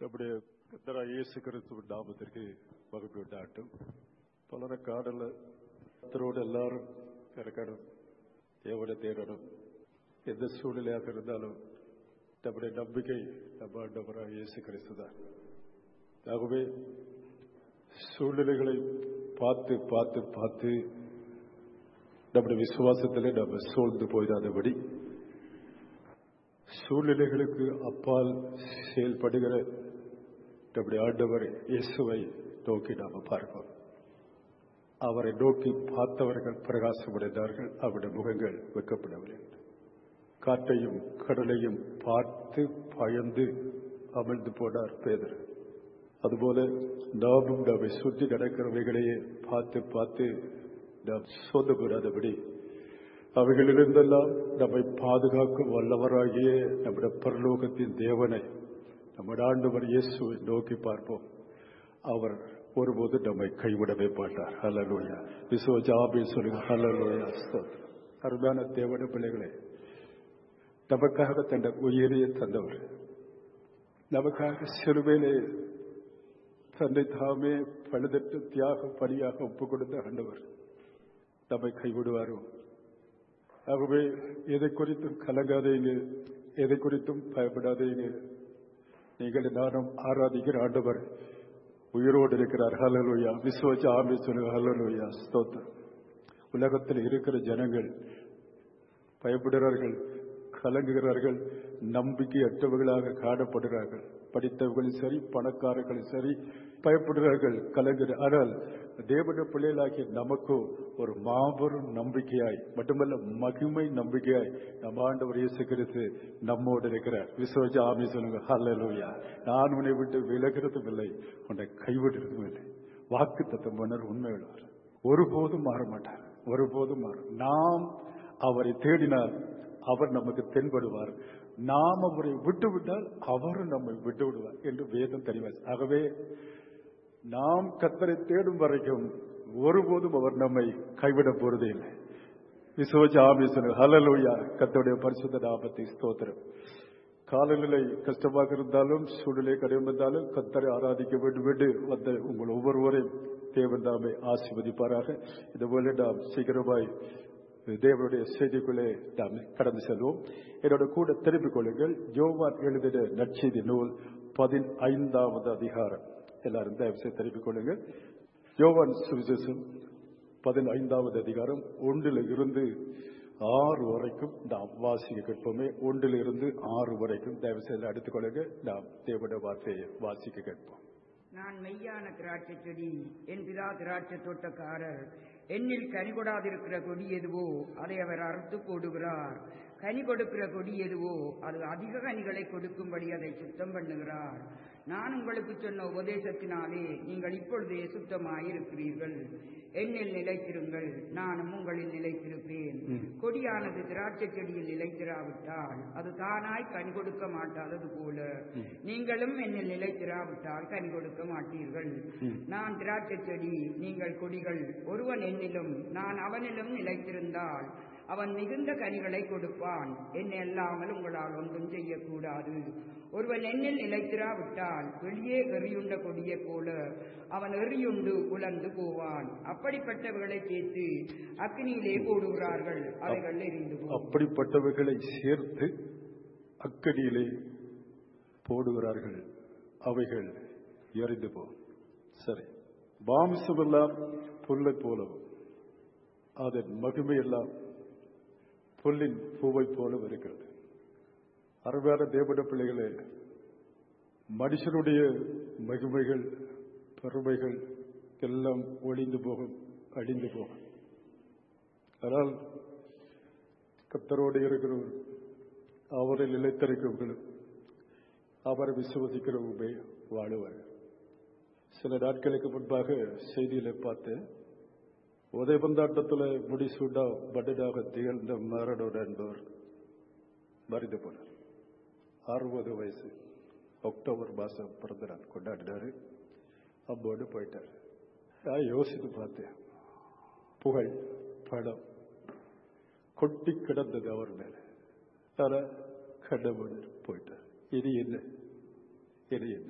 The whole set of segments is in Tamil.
நம்முடைய கர்த்தராகிய இயேசு கிறிஸ்துவின் நாமத்திற்கு மகிழ்ச்சி உண்டாட்டும் பலர காடல கர்த்தரோடு எல்லாரும் இறக்கணும் தேவனை தேடணும் எந்த சூழ்நிலையாக இருந்தாலும் நம்முடைய நம்பிக்கை நம்ம ஆண்டவராக இயேசு கிறிஸ்து தான் ஆகவே சூழ்நிலைகளை பார்த்து பார்த்து பார்த்து நம்முடைய விசுவாசத்திலே நம்ம சூழ்ந்து போயிடாதபடி சூழ்நிலைகளுக்கு அப்பால் செயல்படுகிற நம்முடைய ஆண்டவர் இயேசுவை நோக்கி நாம பார்ப்போம் அவரை நோக்கி பார்த்தவர்கள் பிரகாசமடைந்தார்கள் அவருடைய முகங்கள் வெக்கப்படவில்லை காற்றையும் கடலையும் பார்த்து பயந்து அமிழ்ந்து போனார் பேதர் அதுபோல நாமும் நம்மை சுற்றி நடக்கிறவைகளையே பார்த்து பார்த்து நாம் சொந்த கூடாதபடி அவைகளிலிருந்தெல்லாம் நம்மை பாதுகாக்கும் வல்லவராகிய நம்முடைய பரலோகத்தின் தேவனை நம்முடைய ஆண்டவர் இயேசுவை நோக்கி பார்ப்போம் அவர் ஒருபோது நம்மை கைவிடவே மாட்டார் ஹலலோயா விசுவ ஜாபி சொல்லுங்க ஹலலோயா அருமையான தேவன பிள்ளைகளே நமக்காக தந்த உயிரியை தந்தவர் நமக்காக சிறுமையிலே தன்னை தாமே பழுதற்று தியாக பணியாக ஒப்புக் கொடுத்த ஆண்டவர் நம்மை கைவிடுவாரோ ஆகவே எதை குறித்தும் கலங்காதீங்க எதை குறித்தும் பயப்படாதீங்க நீங்கள் நானும் ஆராதிக்கிற ஆண்டவர் உயிரோடு இருக்கிறார் ஹலலோயா விசுவச்ச ஆமி சொல்லுங்க ஹலலோயா ஸ்தோத்திரம் உலகத்தில் இருக்கிற ஜனங்கள் பயப்படுகிறார்கள் கலங்குகிறார்கள் நம்பிக்கையற்றவர்களாக காணப்படுகிறார்கள் படித்தவர்களும் சரி பணக்காரர்களும் சரி பயப்படுகிறார்கள் கலங்குகிற ஆனால் தேவன பிள்ளைகளாகிய நமக்கோ ஒரு மாபெரும் நம்பிக்கையாய் மட்டுமல்ல மகிமை நம்பிக்கையாய் நம்ம ஆண்டவர் இயேசு கிறிஸ்து நம்மோடு இருக்கிறார் விசுவஜ ஆமி சொல்லுங்க ஹல்லலூயா நான் உன்னை விட்டு விலகிறதும் இல்லை உன்னை கைவிடுறதும் இல்லை வாக்கு தத்தம் பண்ணர் உண்மையுள்ளவர் ஒருபோதும் மாற மாட்டார் ஒருபோதும் மாற நாம் அவரை தேடினால் அவர் நமக்கு தென்படுவார் நாம் அவரை விட்டு விட்டால் அவரும் நம்மை விட்டு விடுவார் என்று வேதம் தெரிவார் ஆகவே நாம் கத்தரை தேடும் வரைக்கும் ஒருபோதும் அவர் நம்மை கைவிட போறதே இல்லை விசுவஜ ஆமீசன் ஹலலோயா கத்தருடைய பரிசுத்த நாமத்தை ஸ்தோத்திரம் காலநிலை கஷ்டமாக இருந்தாலும் சூழ்நிலை கடினம் இருந்தாலும் கத்தரை ஆராதிக்க வேண்டும் என்று வந்த உங்கள் ஒவ்வொருவரையும் தேவன் தாமே ஆசிர்வதிப்பாராக இதுபோல நாம் சீக்கிரமாய் தேவனுடைய செய்திக்குள்ளே நாம் கடந்து செல்வோம் என்னோட கூட திரும்பிக் கொள்ளுங்கள் யோவான் எழுதின நற்செய்தி நூல் பதினைந்தாவது அதிகாரம் எல்லாரும் தயவு செய்து திரும்பிக் கொள்ளுங்கள் யோவான் சுவிசேஷம் பதினைந்தாவது அதிகாரம் ஒன்றில் இருந்து ஆறு வரைக்கும் நாம் வாசிக்க கேட்போமே ஒன்றில் இருந்து ஆறு வரைக்கும் தயவு செய்து எடுத்துக் கொள்ளுங்க நாம் தேவனுடைய வார்த்தையை வாசிக்க கேட்போம் நான் மெய்யான திராட்சை செடி என் பிதா திராட்சை தோட்டக்காரர் என்னில் கனி கொடாதிருக்கிற கொடி எதுவோ அதை அவர் அறுத்து போடுகிறார் கனி கொடுக்கிற கொடி எதுவோ அது அதிக கனிகளை கொடுக்கும்படி அதை சுத்தம் பண்ணுகிறார் நான் உங்களுக்கு சொன்ன உபதேசத்தினாலே நீங்கள் இப்பொழுதே சுத்தமாயிருக்கிறீர்கள் என்னில் நிலைத்திருங்கள் நானும் உங்களில் நிலைத்திருப்பேன் கொடியானது திராட்சை செடியில் நிலைத்திராவிட்டால் அது தானாய் கனி கொடுக்க மாட்டாதது போல நீங்களும் என்னில் நிலைத்திராவிட்டால் கனி கொடுக்க மாட்டீர்கள் நான் திராட்சை செடி நீங்கள் கொடிகள் ஒருவன் என்னிலும் நான் அவனிலும் நிலைத்திருந்தால் அவன் மிகுந்த கனிகளை கொடுப்பான் என்னை அல்லாமல் உங்களால் ஒன்றும் செய்யக்கூடாது ஒருவன் எண்ணில் நிலைத்திராவிட்டால் வெளியே எறியுண்ட கொடியை போல அவன் எறியுண்டு உலர்ந்து போவான் அப்படிப்பட்டவர்களை சேர்த்து அக்னியிலே போடுகிறார்கள் அவைகள் எரிந்து அப்படிப்பட்டவர்களை சேர்த்து அக்கடியிலே போடுகிறார்கள் அவைகள் எரிந்து போகும் சரி மாமிசமெல்லாம் புல்லை போலவும் அதன் மகிமையெல்லாம் புல்லின் பூவை போலவும் இருக்கிறது அருமையான தேவட பிள்ளைகளே மனுஷனுடைய மகிமைகள் பெருமைகள் எல்லாம் ஒளிந்து போகும் அழிந்து போகும் ஆனால் கத்தரோடு இருக்கிறவர் அவரை நிலைத்திருக்கிறவர்களும் அவரை விசுவசிக்கிறவங்க வாழுவார் சில நாட்களுக்கு முன்பாக செய்தியில பார்த்து உதயபந்தாட்டத்தில் முடிசூடா பட்டடாக திகழ்ந்த மாரடோட என்பவர் மறைந்து போனார் அறுபது வயசு அக்டோபர் மாசம் பிறந்த நாள் கொண்டாடினாரு அம்போடு போயிட்டார் நான் யோசித்து பார்த்தேன் புகழ் படம் கொட்டி கிடந்தது அவர் மேல ஆனா கடவுள் போயிட்டார் இது என்ன இது என்ன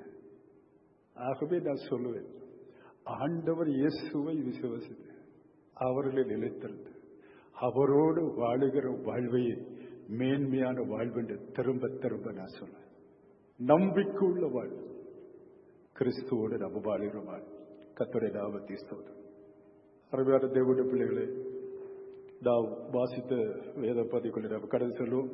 ஆகவே நான் சொல்லுவேன் ஆண்டவர் இயேசுவை விசுவசித்து அவர்களை நிலைத்திருந்து அவரோடு வாழுகிற வாழ்வையே மேன்மையான வாழ்வென்று திரும்ப திரும்ப நான் சொல்றேன் நம்பிக்கை உள்ள வாழ்வு கிறிஸ்துவோடு நம்ம வாழுகிற வாழ்வு கத்துரை நாமத்தை ஸ்தோத்திரம் அருமையான தேவனுடைய பிள்ளைகளே நாம் வாசித்த வேத பதிக்குள்ள நம்ம கடந்து சொல்லுவோம்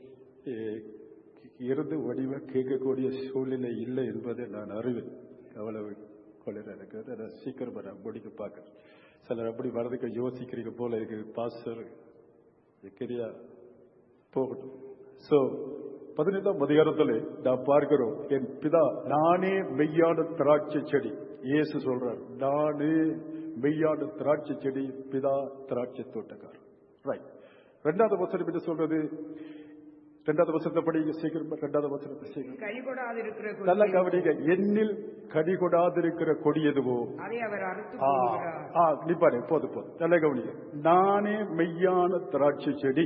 ஏ- இருந்து வடிவ கேட்கக்கூடிய சூழ்நிலை இல்லை என்பதை நான் அறிவேன் அவ்வளவு கொள்ளையில இருக்கிறது அதை சீக்கிரமா நான் முடிக்க பார்க்கிறேன் சிலர் அப்படி வர்றதுக்கு யோசிக்கிறீங்க போல இருக்கு பாஸ்டர் கிரியா போகட்டும் சோ பதினைந்தாம் அதிகாரத்தில் நாம் பார்க்கிறோம் என் பிதா நானே மெய்யான திராட்சை செடி இயேசு சொல்றார் நானே மெய்யான திராட்சை செடி பிதா திராட்சை தோட்டக்காரர் ரைட் ரெண்டாவது வசனம் என்ன சொல்றது ரெண்டாவது வசனத்தை படிங்க சீக்கிரம் ரெண்டாவது வசனத்தை சீக்கிரம் கனி கொடாதிருக்கிற நல்ல கொடி கவனிங்க என்னில் கனி கொடாதிருக்கிற கொடி எதுவோ அதை அவர் அறுத்து ஆ, போடுகிறார் ஆ, நிப்பாரு போதும் போதும் நல்ல கவனிங்க நானே மெய்யான திராட்சை செடி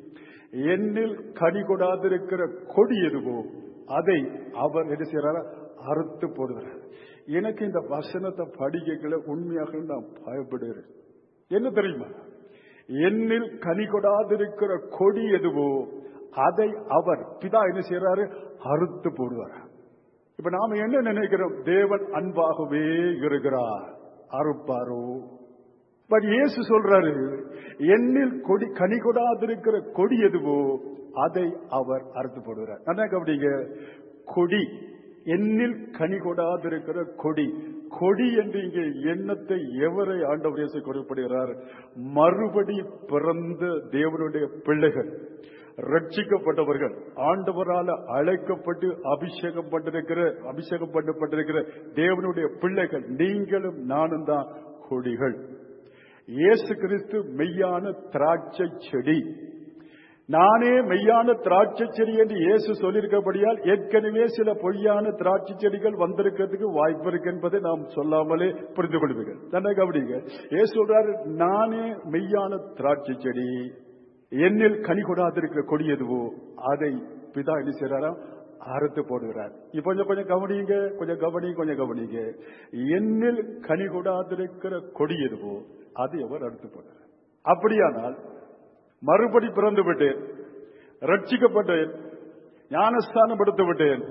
என்னில் கனி கொடாதிருக்கிற கொடி எதுவோ அதை அவர் என்ன செய்யறாரு அறுத்து போடுகிறார் எனக்கு இந்த வசனத்தை படிக்கல உண்மையாக நான் பயப்படுகிறேன் என்ன தெரியுமா என்னில் கனி கொடாதிருக்கிற கொடி எதுவோ அதை அவர் பிதா என்ன செய்யறாரு அறுத்து போடுவார் இப்ப நாம என்ன நினைக்கிறோம் தேவன் அன்பாகவே இருக்கிறார் அறுப்பாரோ பட் இயேசு சொல்றாரு என்னில் கொடி கனி கொடாதிருக்கிற கொடி எதுவோ அதை அவர் அறுத்து போடுகிறார் என்ன கவனிங்க கொடி என்னில் கனி கொடாதிருக்கிற கொடி கொடி என்று இங்கே எண்ணத்தை எவரை ஆண்டவர் இயேசு குறிப்பிடுகிறார் மறுபடி பிறந்த தேவனுடைய பிள்ளைகள் ரட்சிக்கப்பட்டவர்கள் ஆண்டவரால அழைக்கப்பட்டு அபிஷேகம் பண்ணிருக்கிற அபிஷேகம் பண்ணப்பட்டிருக்கிற தேவனுடைய பிள்ளைகள் நீங்களும் நானும் தான் கொடிகள் இயேசு கிறிஸ்து மெய்யான திராட்சை செடி நானே மெய்யான திராட்சை செடி என்று இயேசு சொல்லியிருக்கபடியால் ஏற்கனவே சில பொய்யான திராட்சை செடிகள் வந்திருக்கிறதுக்கு வாய்ப்பு இருக்கு என்பதை நாம் சொல்லாமலே புரிந்து கொள்வீர்கள் என்ன கவனிங்க இயேசு சொல்றாரு நானே மெய்யான திராட்சை செடி என்னில் கனி கொடாதிருக்கிற கொடி எதுவோ அதை பிதா என்ன செய்யறாராம் அறுத்து போடுகிறார் இப்ப கொஞ்சம் கொஞ்சம் கவனிங்க கொஞ்சம் கவனி கொஞ்சம் கவனிங்க என்னில் கனி கொடாதிருக்கிற கொடி எதுவோ அதை அவர் அறுத்து போடுறார் அப்படியானால் மறுபடி பிறந்து விட்டேன் ரட்சிக்கப்பட்டேன் ஞானஸ்தானம் எடுத்து விட்டேன்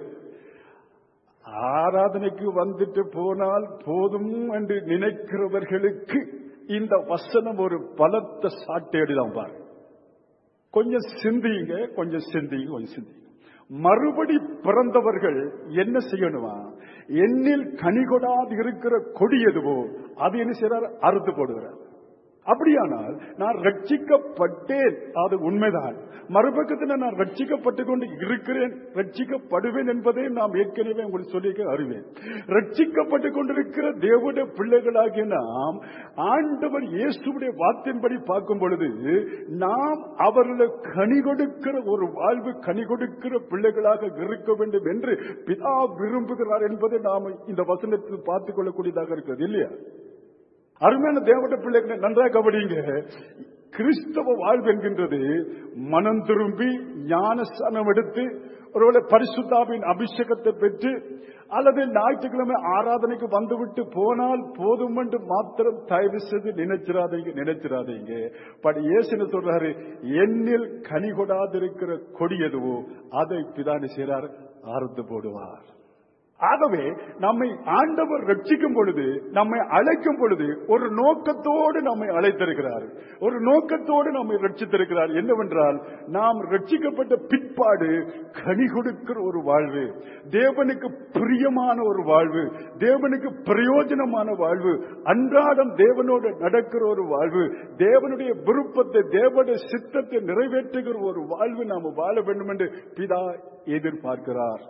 ஆராதனைக்கு வந்துட்டு போனால் போதும் என்று நினைக்கிறவர்களுக்கு இந்த வசனம் ஒரு பலத்த சாட்டையடிதான் பாரு கொஞ்சம் சிந்திங்க கொஞ்சம் சிந்திங்க கொஞ்சம் சிந்திங்க மறுபடி பிறந்தவர்கள் என்ன செய்யணுமா என்னில் கனி கொடாது இருக்கிற கொடி எதுவோ அது என்ன செய்யறார் அறுத்து போடுகிறார் அப்படியானால் நான் ரட்சிக்கப்பட்டேன் அது உண்மைதான் மறுபக்கத்தில் நான் ரட்சிக்கப்பட்டு கொண்டு இருக்கிறேன் ரட்சிக்கப்படுவேன் என்பதை நாம் ஏற்கனவே உங்களுக்கு சொல்லிக்க அறிவேன் ரட்சிக்கப்பட்டு கொண்டிருக்கிற தேவனுடைய பிள்ளைகளாகிய நாம் ஆண்டவர் இயேசுடைய வார்த்தையின்படி பார்க்கும் பொழுது நாம் அவர்களை கனி கொடுக்கிற ஒரு வாழ்வு கனி கொடுக்கிற பிள்ளைகளாக இருக்க வேண்டும் என்று பிதா விரும்புகிறார் என்பதை நாம் இந்த வசனத்தில் பார்த்துக் கொள்ளக்கூடியதாக இருக்கிறது இல்லையா அருமையான தேவட பிள்ளைகளை நன்றாக கவனிங்க கிறிஸ்தவ வாழ்வு என்கின்றது மனம் திரும்பி ஞானஸ்தானம் எடுத்து ஒருவேளை பரிசுத்தாவின் அபிஷேகத்தை பெற்று அல்லது ஞாயிற்றுக்கிழமை ஆராதனைக்கு வந்துவிட்டு போனால் போதும் என்று மாத்திரம் தயவு செய்து நினைச்சிராதீங்க நினைச்சிராதீங்க பட் இயேசுன்னு சொல்றாரு என்னில் கனி கொடாதிருக்கிற கொடி எதுவோ அதை பிதானி செய்றார் அறுத்து போடுவார் ஆகவே நம்மை ஆண்டவர் ரட்சிக்கும் பொழுது நம்மை அழைக்கும் பொழுது ஒரு நோக்கத்தோடு நம்மை அழைத்திருக்கிறார் ஒரு நோக்கத்தோடு நம்மை ரட்சித்திருக்கிறார் என்னவென்றால் நாம் ரட்சிக்கப்பட்ட பிற்பாடு கனி கொடுக்கிற ஒரு வாழ்வு தேவனுக்கு பிரியமான ஒரு வாழ்வு தேவனுக்கு பிரயோஜனமான வாழ்வு அன்றாடம் தேவனோடு நடக்கிற ஒரு வாழ்வு தேவனுடைய விருப்பத்தை தேவனுடைய சித்தத்தை நிறைவேற்றுகிற ஒரு வாழ்வு நாம் வாழ வேண்டும் என்று பிதா எதிர்பார்க்கிறார்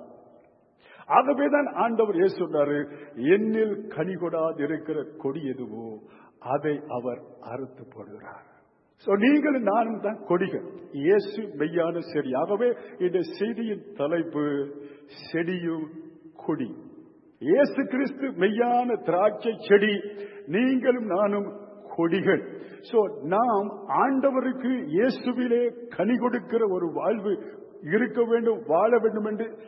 ஆகவேதான் ஆண்டவர் ஏசு சொன்னாரு என்னில் கனி கொடாது இருக்கிற கொடி எதுவோ அதை அவர் அறுத்து போடுகிறார் So, நீங்களும் நானும் தான் கொடிகள் இயேசு மெய்யான செடி ஆகவே இந்த செய்தியின் தலைப்பு செடியும் கொடி இயேசு கிறிஸ்து மெய்யான திராட்சை செடி நீங்களும் நானும் கொடிகள் சோ நாம் ஆண்டவருக்கு இயேசுவிலே கனி கொடுக்கிற ஒரு வாழ்வு இருக்க வேண்டும் வாழ வேண்டும் என்று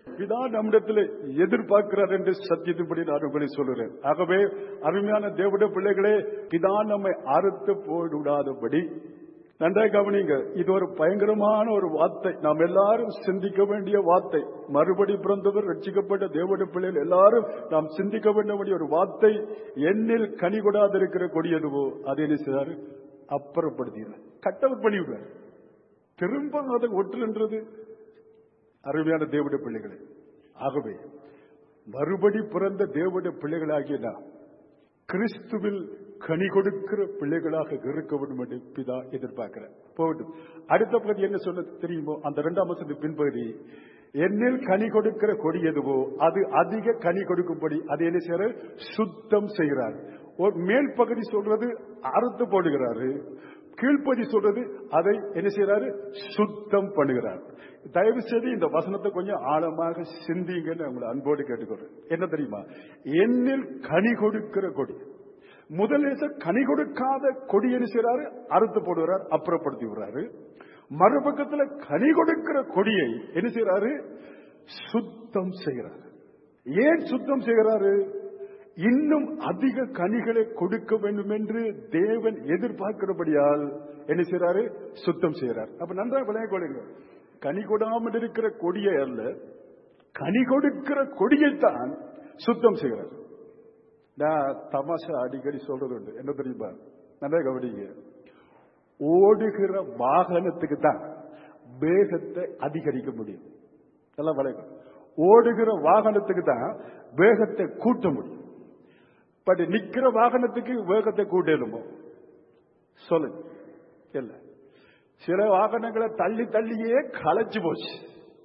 பிதா நம்மிடத்தில் எதிர்பார்க்கிறார் என்று சத்தியத்தின்படி நான் உங்களை சொல்கிறேன் ஆகவே அருமையான தேவட பிள்ளைகளே பிதா நம்மை அறுத்து போய்விடாதபடி நன்றாக கவனிங்க இது ஒரு பயங்கரமான ஒரு வார்த்தை நாம் எல்லாரும் சிந்திக்க வேண்டிய வார்த்தை மறுபடி பிறந்தவர் ரட்சிக்கப்பட்ட தேவட பிள்ளைகள் எல்லாரும் நாம் சிந்திக்க வேண்டிய ஒரு வார்த்தை எண்ணில் கனி கொடாதிருக்கிற கொடியதுவோ அது என்ன செய்தாரு அப்புறப்படுத்தினார் கட்டவர் பண்ணிவிடுவார் திரும்ப அதை ஒற்றுன்றது அருமையான தேவட பிள்ளைகளே ஆகவே மறுபடி பிறந்த தேவட பிள்ளைகளாகிய நாம் கிறிஸ்துவில் கனி கொடுக்கிற பிள்ளைகளாக இருக்க வேண்டும் என்று பிதா எதிர்பார்க்கிறார் போகட்டும் அடுத்த பகுதி என்ன சொன்ன தெரியுமோ அந்த இரண்டாம் வசதி பின்பகுதி என்னில் கனி கொடுக்கிற கொடி எதுவோ அது அதிக கனி கொடுக்கும்படி அதை என்ன செய்யற சுத்தம் செய்கிறார் ஒரு மேல் பகுதி சொல்றது அறுத்து போடுகிறாரு கீழ்ப்பதி சொல்றது அதை என்ன செய்யறாரு சுத்தம் பண்ணுகிறார் தயவு செய்து இந்த வசனத்தை கொஞ்சம் ஆழமாக சிந்திங்கன்னு உங்களை அன்போடு கேட்டுக்கிறேன் என்ன தெரியுமா என்னில் கனி கொடுக்கிற கொடி முதலேச கனி கொடுக்காத கொடி என்ன செய்யறாரு அறுத்து போடுகிறார் அப்புறப்படுத்தி விடுறாரு மறுபக்கத்துல கனி கொடுக்கிற கொடியை என்ன செய்யறாரு சுத்தம் செய்கிறார் ஏன் சுத்தம் செய்கிறாரு இன்னும் அதிக கனிகளை கொடுக்க வேண்டும் என்று தேவன் எதிர்பார்க்கிறபடியால் என்ன செய்யறாரு சுத்தம் செய்கிறார் அப்ப நன்றாக விளைய கொள்ளுங்க கனி கொடாமல் இருக்கிற கொடியை அல்ல கனி கொடுக்கிற கொடியைத்தான் சுத்தம் செய்கிறார் நான் தமாஷா அடிக்கடி சொல்றது உண்டு என்ன தெரியுமா நல்லா கவனிங்க ஓடுகிற வாகனத்துக்கு தான் வேகத்தை அதிகரிக்க முடியும் நல்லா வளைக்கும் ஓடுகிற வாகனத்துக்கு தான் வேகத்தை கூட்ட முடியும் பட் நிக்கிற வாகனத்துக்கு வேகத்தை கூட்டணுமோ சொல்லுங்க இல்ல சில வாகனங்களை தள்ளி தள்ளியே களைச்சு போச்சு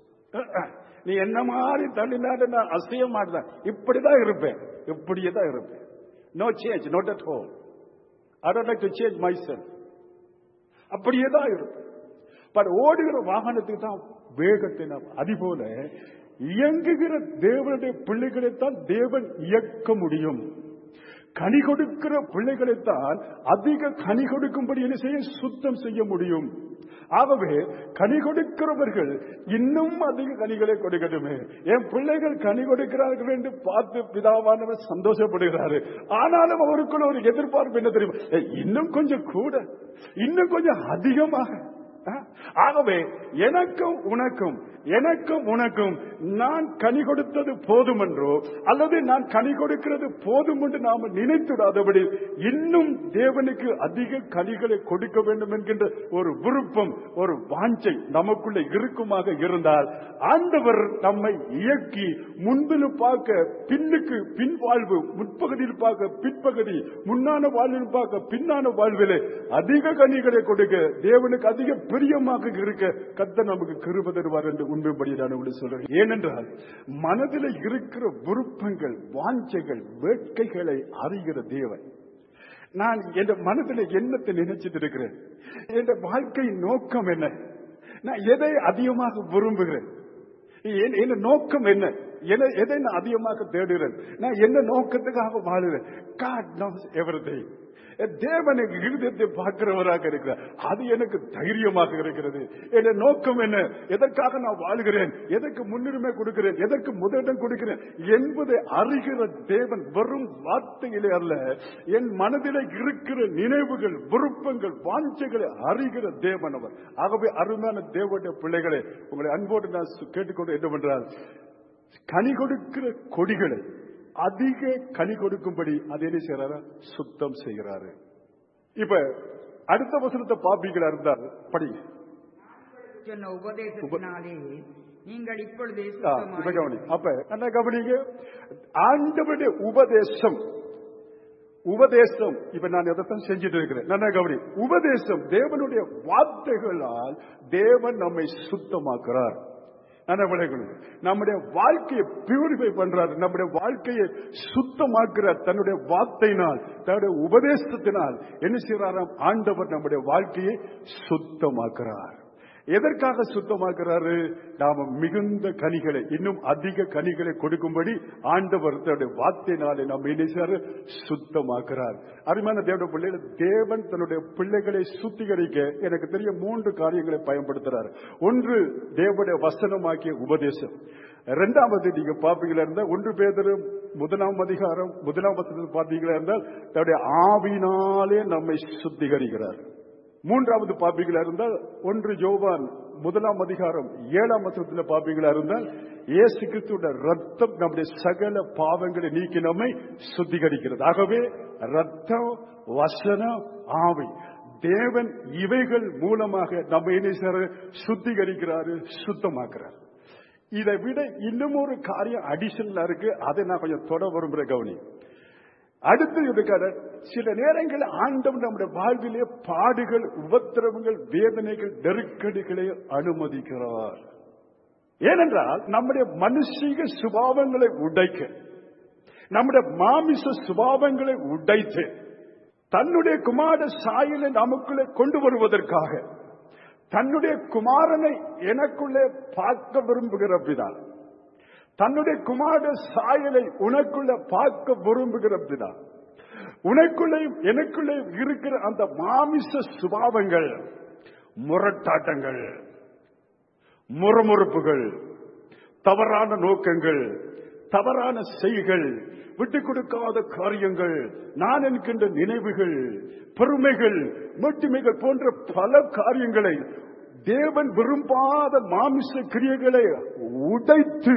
நீ என்ன மாதிரி தள்ளினாட்டு நான் அசைய மாட்டேன் இப்படிதான் இருப்பேன் இப்படியே தான் இருப்பேன் no change note at home I don't like to change myself அப்படியே தான் இருப்பேன் பட் ஓடுகிற வாகனத்துக்கு தான் வேகத்தை நாம் அதுபோல இயங்குகிற தேவனுடைய பிள்ளைகளைத்தான் தேவன் இயக்க முடியும் கனி கொடுக்கிற பிள்ளைகளைத்தான் அதிக கனி கொடுக்கும்படி என்ன செய்ய சுத்தம் செய்ய முடியும் ஆகவே கனி கொடுக்கிறவர்கள் இன்னும் அதிக கனிகளை கொடுக்கட்டுமே என் பிள்ளைகள் கனி கொடுக்கிறார்கள் என்று பார்த்து பிதாவானவர் சந்தோஷப்படுகிறாரு ஆனாலும் அவருக்குள்ள ஒரு எதிர்பார்ப்பு என்ன தெரியும் ஏய், இன்னும் கொஞ்சம் கூட இன்னும் கொஞ்சம் அதிகமாக ஆகவே எனக்கும் உனக்கும் எனக்கும் உனக்கும் நான் கனி கொடுத்தது போதும் என்றோ அல்லது நான் கனி கொடுக்கிறது போதும் என்று நாம நினைத்துடாதபடி இன்னும் தேவனுக்கு அதிக கனிகளை கொடுக்க வேண்டும் என்கின்ற ஒரு விருப்பம் ஒரு வாஞ்சை நமக்குள்ள இருக்குமாக இருந்தால் ஆண்டவர் நம்மை இயக்கி முன்பில் பார்க்க பின்னுக்கு பின் வாழ்வு முற்பகுதியில் பார்க்க பிற்பகுதி முன்னான வாழ்வில் பார்க்க பின்னான வாழ்விலே அதிக கனிகளை கொடுக்க தேவனுக்கு அதிக பிரியமாக இருக்க கத்த நமக்கு கிருப தருவார் என்று உண்மைப்படி நான் உங்களுக்கு சொல்றேன் ஏனென்றால் மனதில் இருக்கிற விருப்பங்கள் வாஞ்சைகள் வேட்கைகளை அறிகிற தேவன் நான் என் மனதில் என்னத்தை நினைச்சிட்டு இருக்கிறேன் என் வாழ்க்கை நோக்கம் என்ன நான் எதை அதிகமாக விரும்புகிறேன் என் என் நோக்கம் என்ன என- எதை நான் அதிகமாக தேடுகிறேன் நான் என்ன நோக்கத்துக்காக வாழுகிறேன் காட் knows everything தேவன் எங்க இருதயத்தை பார்க்கிறவராக இருக்கிறார் அது எனக்கு தைரியமாக இருக்கிறது என் நோக்கம் என்ன எதற்காக நான் வாழ்கிறேன் எதற்கு முன்னுரிமை கொடுக்கிறேன் எதற்கு முதலிடம் கொடுக்கிறேன் என்பதை அறிகிற தேவன் வெறும் வார்த்தையிலே அல்ல என் மனதிலே இருக்கிற நினைவுகள் விருப்பங்கள் வாஞ்சைகளை அறிகிற தேவன் அவர் ஆகவே அருமையான தேவனுடைய பிள்ளைகளை உங்களை அன்போடு நான் சு- கேட்டுக்கொண்டு என்னவென்றால் கனி கொடுக்கிற கொடிகளை அதிக கனி கொடுக்கும்படி அதை என்ன செய்யறாரா சுத்தம் செய்கிறாரு இப்ப அடுத்த வசனத்தை பாப்பீங்களா இருந்தால் படி சொன்ன உபதேசத்தினாலே நீங்கள் இப்பொழுது ஆ, இப்ப கவனி அப்ப என்ன கவனிங்க ஆண்டவருடைய உபதேசம் உபதேசம் இப்ப நான் எதைத்தான் செஞ்சுட்டு இருக்கிறேன் நல்லா கவனி உபதேசம் தேவனுடைய வார்த்தைகளால் தேவன் நம்மை சுத்தமாக்குறார் நல்லா விளைக்கணும் நம்முடைய வாழ்க்கையை பியூரிஃபை பண்றார் நம்முடைய வாழ்க்கையை சுத்தமாக்குறார் தன்னுடைய வார்த்தையினால் தன்னுடைய உபதேசத்தினால் என்ன செய்யறாராம் ஆண்டவர் நம்முடைய வாழ்க்கையை சுத்தமாக்குறார் எதற்காக சுத்தமாக்குறாரு நாம மிகுந்த கனிகளை இன்னும் அதிக கனிகளை கொடுக்கும்படி ஆண்டவர் தன்னுடைய வார்த்தையினாலே நம்ம என்ன செய்றாரு? சுத்தமாக்குறார் அருமையான தேவனுடைய பிள்ளைகள் தேவன் தன்னுடைய பிள்ளைகளை சுத்திகரிக்க எனக்கு தெரிய மூன்று காரியங்களை பயன்படுத்துறார் ஒன்று தேவனுடைய வசனமாக்கிய உபதேசம் இரண்டாவது நீங்க பாப்பீங்களா இருந்தால் ஒன்று பேதர் முதலாம் அதிகாரம் முதலாம் வசனத்தில் பார்த்தீங்களா இருந்தால் தன்னுடைய ஆவினாலே நம்மை சுத்திகரிக்கிறார் மூன்றாவது பாப்பீங்களா இருந்தால் ஒன்று ஜோவான் முதலாம் அதிகாரம் ஏழாம் வசனத்தில் பாப்பீங்களா இருந்தால் இயேசு கிறிஸ்துவோட ரத்தம் நம்முடைய சகல பாவங்களை நீக்கி நம்மை சுத்திகரிக்கிறது ஆகவே ரத்தம் வசனம் ஆவி தேவன் இவைகள் மூலமாக நம்ம என்ன செய்யறாரு? சுத்திகரிக்கிறாரு சுத்தமாக்குறாரு இதை விட இன்னும் ஒரு காரியம் அடிஷனலா இருக்கு அதை நான் கொஞ்சம் தொட விரும்புற கவனி அடுத்து இருக்கிற சில நேரங்களில் ஆண்டவன் நம்முடைய வாழ்விலே பாடுகள் உபத்திரவங்கள் வேதனைகள் நெருக்கடிகளை அனுமதிக்கிறார் ஏனென்றால் நம்முடைய மனுஷீக சுபாவங்களை உடைக்க நம்முடைய மாமிச சுபாவங்களை உடைத்து தன்னுடைய குமார சாயலை நமக்குள்ளே கொண்டு வருவதற்காக தன்னுடைய குமாரனை எனக்குள்ளே பார்க்க விரும்புகிற பிதா தன்னுடைய குமார சாயலை உனக்குள்ள பார்க்க விரும்புகிற பிதா உனக்குள்ளே எனக்குள்ளே இருக்கிற அந்த மாமிச சுபாவங்கள் முரட்டாட்டங்கள் முறமுறுப்புகள் தவறான நோக்கங்கள் தவறான செய்கள் விட்டுக் கொடுக்காத காரியங்கள் நான் என்கின்ற நினைவுகள் பெருமைகள் மட்டுமைகள் போன்ற பல காரியங்களை தேவன் விரும்பாத மாமிச கிரியைகளை உடைத்து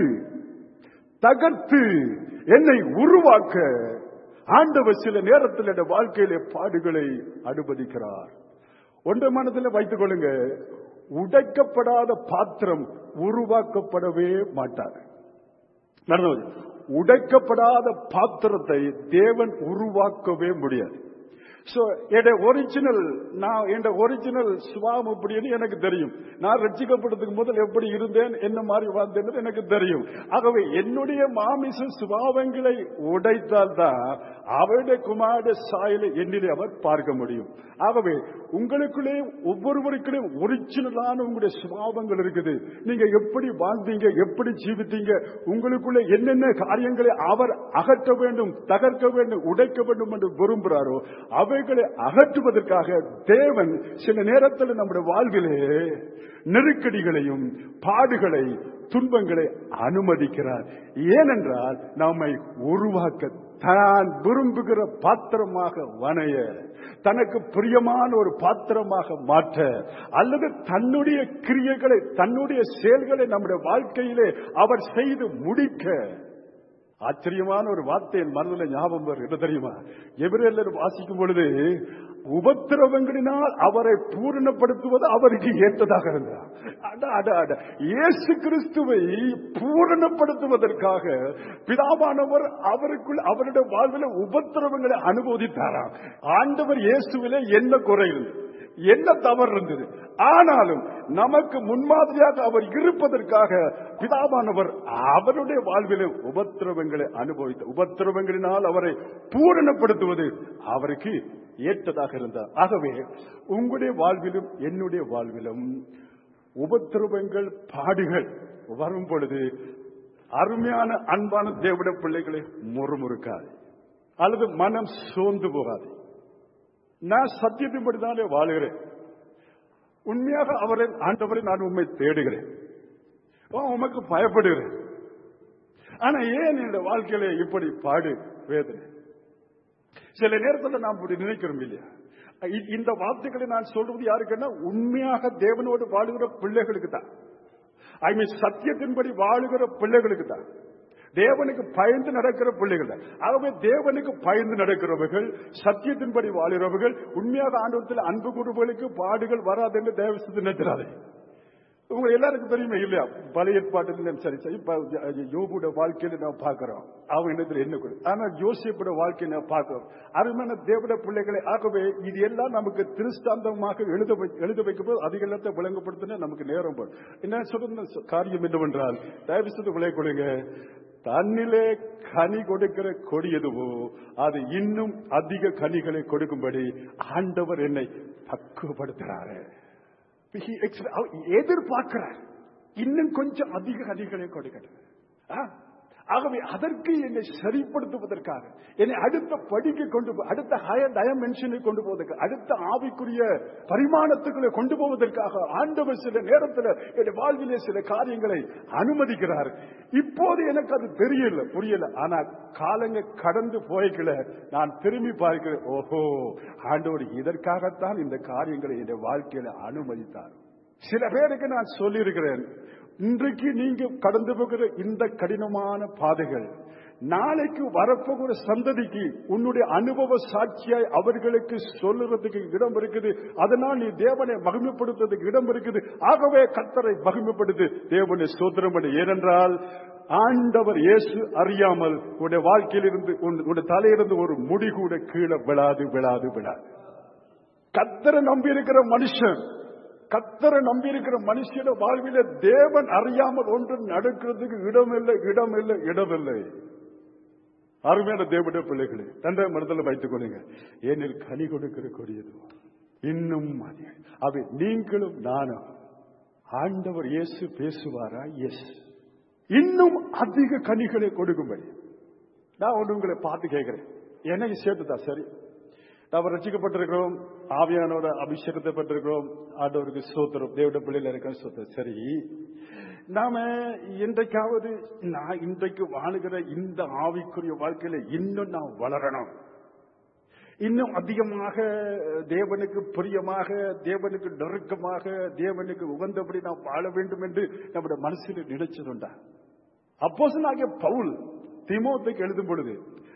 தகர்த்து என்னை உருவாக்க ஆண்டவர் சில நேரத்தில் என் வாழ்க்கையிலே பாடுகளை அனுமதிக்கிறார் ஒன்றை மனதில் வைத்துக் கொள்ளுங்க உடைக்கப்படாத பாத்திரம் உருவாக்கப்படவே மாட்டார் நடந்தது உடைக்கப்படாத பாத்திரத்தை தேவன் உருவாக்கவே முடியாது சோ என் ஒரிஜினல் நான் என் ஒரிஜினல் சுபாவம் அப்படின்னு எனக்கு தெரியும் நான் ரட்சிக்கப்படுறதுக்கு முதல் எப்படி இருந்தேன் என்ன மாதிரி வாழ்ந்தேன் எனக்கு தெரியும் ஆகவே என்னுடைய மாமிச சுபாவங்களை உடைத்தால் தான் அவருடைய குமார சாயலை என்னிலே அவர் பார்க்க முடியும் ஆகவே உங்களுக்குள்ளே ஒவ்வொருவருக்குள்ளே ஒரிஜினலான உங்களுடைய சுபாவங்கள் இருக்குது நீங்க எப்படி வாழ்ந்தீங்க எப்படி ஜீவித்தீங்க உங்களுக்குள்ள என்னென்ன காரியங்களை அவர் அகற்ற வேண்டும் தகர்க்க வேண்டும் உடைக்க வேண்டும் என்று விரும்புகிறாரோ அவைகளை அகற்றுவதற்காக தேவன் சில நேரத்தில் நம்முடைய வாழ்விலே நெருக்கடிகளையும் பாடுகளை துன்பங்களை அனுமதிக்கிறார் ஏனென்றால் நம்மை உருவாக்க தான் விரும்புகிற பாத்திரமாக வனைய தனக்கு பிரியமான ஒரு பாத்திரமாக மாற்ற அல்லது தன்னுடைய கிரியைகளை தன்னுடைய செயல்களை நம்முடைய வாழ்க்கையிலே அவர் செய்து முடிக்க ஆச்சரியமான ஒரு வார்த்தை என் மனதில் ஞாபகம் வரும் என்ன தெரியுமா எபிரேலர் வாசிக்கும் பொழுது உபத்திரவங்களினால் அவரை பூரணப்படுத்துவது அவருக்கு ஏற்றதாக இருந்தார் அட, அட, அட. இயேசு கிறிஸ்துவை பூரணப்படுத்துவதற்காக பிதாவானவர் அவருக்குள் அவருடைய வாழ்வில் உபத்திரவங்களை அனுபவித்தாராம் ஆண்டவர் இயேசுவிலே என்ன குறை இருந்தது என்ன தவறு இருந்தது ஆனாலும் நமக்கு முன்மாதிரியாக அவர் இருப்பதற்காக பிதாவானவர் அவருடைய வாழ்விலே உபத்திரவங்களை அனுபவித்த உபத்திரவங்களினால் அவரை பூரணப்படுத்துவது அவருக்கு ஏற்றதாக இருந்தார் ஆகவே உங்களுடைய வாழ்விலும் என்னுடைய வாழ்விலும் உபத்திரவங்கள் பாடுகள் வரும் பொழுது அருமையான அன்பான தேவட பிள்ளைகளை முறுமுறுக்காது அல்லது மனம் சோர்ந்து போகாது நான் சத்தியத்தின்படிதானே வாழுகிறேன் உண்மையாக அவரை ஆண்டவரை நான் உண்மை தேடுகிறேன் ஓ, உமக்கு பயப்படுகிறேன் ஆனா ஏன் இந்த வாழ்க்கையில இப்படி பாடு வேதனை சில நேரத்தில் நாம் இப்படி நினைக்கிறோம் இல்லையா இ- இந்த வார்த்தைகளை நான் சொல்றது யாருக்குன்னா உண்மையாக தேவனோடு வாழுகிற பிள்ளைகளுக்கு தான் ஐ மீன் சத்தியத்தின்படி வாழுகிற பிள்ளைகளுக்கு தான் தேவனுக்கு பயந்து நடக்கிற பிள்ளைகள் தான் ஆகவே தேவனுக்கு பயந்து நடக்கிறவர்கள் சத்தியத்தின்படி வாழுகிறவர்கள் உண்மையாக ஆண்டவத்தில் அன்பு குருபர்களுக்கு பாடுகள் வராது என்று தேவசத்து நினைக்கிறாரே உங்க எல்லாருக்கும் தெரியுமே இல்லையா பழைய ஏற்பாட்டிலும் சரி சரி இப்ப யோபுட வாழ்க்கையில நான் பார்க்கிறோம் அவன் இடத்துல என்ன கொடு ஆனா யோசிப்போட வாழ்க்கையை நான் பார்க்கிறோம் அருமையான தேவட பிள்ளைகளை ஆகவே இது எல்லாம் நமக்கு திருஷ்டாந்தமாக எழுத வை- எழுத வைக்கும்போது அதிக எல்லாத்தை விளங்கப்படுத்தினா நமக்கு நேரம் போடும் என்ன சொல்ற காரியம் என்னவென்றால் தயவு செய்து விளை கொடுங்க தன்னிலே கனி கொடுக்கிற கொடி எதுவோ அது இன்னும் அதிக கனிகளை கொடுக்கும்படி ஆண்டவர் என்னை பக்குவப்படுத்துறாரு He expect- அவர் எதிர்பார்க்கிறார் இன்னும் கொஞ்சம் அதிக கனிகளை கொடுக்கட்டும் ஆ? ஆகவே அதற்கு என்னை சரிப்படுத்துவதற்காக என்னை அடுத்த படிக்கு கொண்டு போ- அடுத்த ஹையர் டைமென்ஷனை கொண்டு போவதற்கு அடுத்த ஆவிக்குரிய பரிமாணத்துக்குள்ளே கொண்டு போவதற்காக ஆண்டவர் சில நேரத்தில் என் வாழ்விலே சில காரியங்களை அனுமதிக்கிறார் இப்போது எனக்கு அது தெரியல புரியல ஆனா காலங்க கடந்து போய்க்கல நான் திரும்பி பார்க்கிறேன் ஓஹோ ஆண்டவர் இதற்காகத்தான் இந்த காரியங்களை என் வாழ்க்கையில அனுமதித்தார் சில பேருக்கு நான் சொல்லியிருக்கிறேன் இன்றைக்கு நீங்க கடந்து போகிற இந்த கடினமான பாதைகள் நாளைக்கு வரப்போகிற சந்ததிக்கு உன்னுடைய அனுபவ சாட்சியாய் அவர்களுக்கு சொல்லுறதுக்கு இடம் இருக்குது அதனால் நீ தேவனை மகிமைப்படுத்துறதுக்கு இடம் இருக்குது ஆகவே கத்தரை மகிமைப்படுத்து தேவனை சோதனம் பண்ணு ஏனென்றால் ஆண்டவர் இயேசு அறியாமல் உன்னுடைய வாழ்க்கையில் இருந்து உன்னுடைய தலையிலிருந்து ஒரு முடி கூட கீழே விழாது விழாது விழாது கத்தரை நம்பி இருக்கிற மனுஷன் கத்தரை நம்பி இருக்கிற மனுஷன வாழ்வில தேவன் அறியாமல் ஒன்று நடக்கிறதுக்கு இடமில்லை இடமில்லை இடமில்லை அருமையான தேவனுடைய பிள்ளைகளே தந்தை மனதில் வைத்துக் கொள்ளுங்க ஏனில் கனி கொடுக்கிற கொடியது இன்னும் அதிகம் அவை நீங்களும் நானும் ஆண்டவர் இயேசு பேசுவாரா எஸ் இன்னும் அதிக கனிகளை கொடுக்கும்படி நான் ஒன்று உங்களை பார்த்து கேட்கிறேன் எனக்கு சேர்த்துதான் சரி நாம் ரசிக்கப்பட்டிருக்கிறோம் ஆவியானோட அபிஷேகத்தை பெற்றிருக்கிறோம் ஆண்டவருக்கு சோத்திரம் தேவட பிள்ளையில இருக்க சோத்திரம் சரி நாம இன்றைக்காவது நான் இன்றைக்கு வாழுகிற இந்த ஆவிக்குரிய வாழ்க்கையில இன்னும் நான் வளரணும் இன்னும் அதிகமாக தேவனுக்கு பிரியமாக தேவனுக்கு நெருக்கமாக தேவனுக்கு உகந்தபடி நாம் வாழ வேண்டும் என்று நம்முடைய மனசில் நினைச்சதுண்டா அப்போசனாகிய பவுல் திமோத்துக்கு எழுதும் பொழுது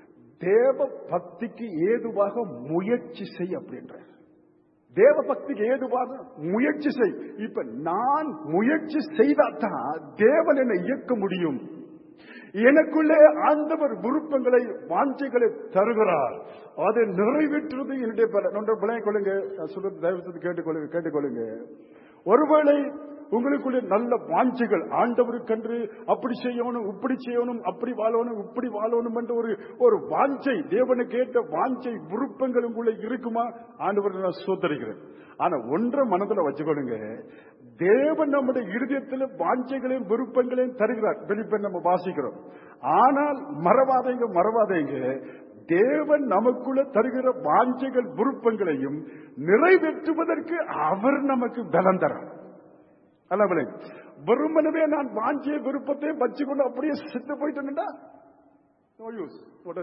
தேவ பக்திக்கு ஏதுவாக முயற்சி செய் அப்படின்றார் தேவ பக்திக்கு ஏதுவாக முயற்சி செய் இப்ப நான் முயற்சி செய்தாதான் தேவன் என்னை இயக்க முடியும் எனக்குள்ளே ஆண்டவர் விருப்பங்களை வாஞ்சைகளை தருகிறார் அதை நிறைவேற்றுவது என்னுடைய பல நொன்ற பிள்ளை கொள்ளுங்க நான் சொல்றது தயவு செய்து கேட்டுக்கொள்ளுங்க கேட்டுக்கொள்ளுங்க ஒருவேளை உங்களுக்குள்ளே நல்ல வாஞ்சைகள் ஆண்டவருக்கென்று அப்படி செய்யணும் இப்படி செய்யணும் அப்படி வாழணும் இப்படி வாழணும் என்ற ஒரு ஒரு வாஞ்சை தேவனுக்கு ஏற்ற வாஞ்சை விருப்பங்கள் உங்களுக்குள்ள இருக்குமா ஆண்டவர் நான் சோதரிக்கிறேன் ஆனா ஒன்றை மனதுல வச்சுக்கொடுங்க தேவன் நம்முடைய இருதயத்தில் வாஞ்சைகளையும் விருப்பங்களையும் தருகிறார் வெளிப்பை நம்ம வாசிக்கிறோம் ஆனால் மறவாதைங்க மறவாதைங்க தேவன் நமக்குள்ள தருகிற வாஞ்சைகள் விருப்பங்களையும் நிறைவேற்றுவதற்கு அவர் நமக்கு பலம் தரும் அல்ல வெறுமனவே நான் வாஞ்சிய விருப்பத்தை வச்சுக்கொண்டு அப்படியே செத்து போயிட்டேன்டா நோ யூஸ்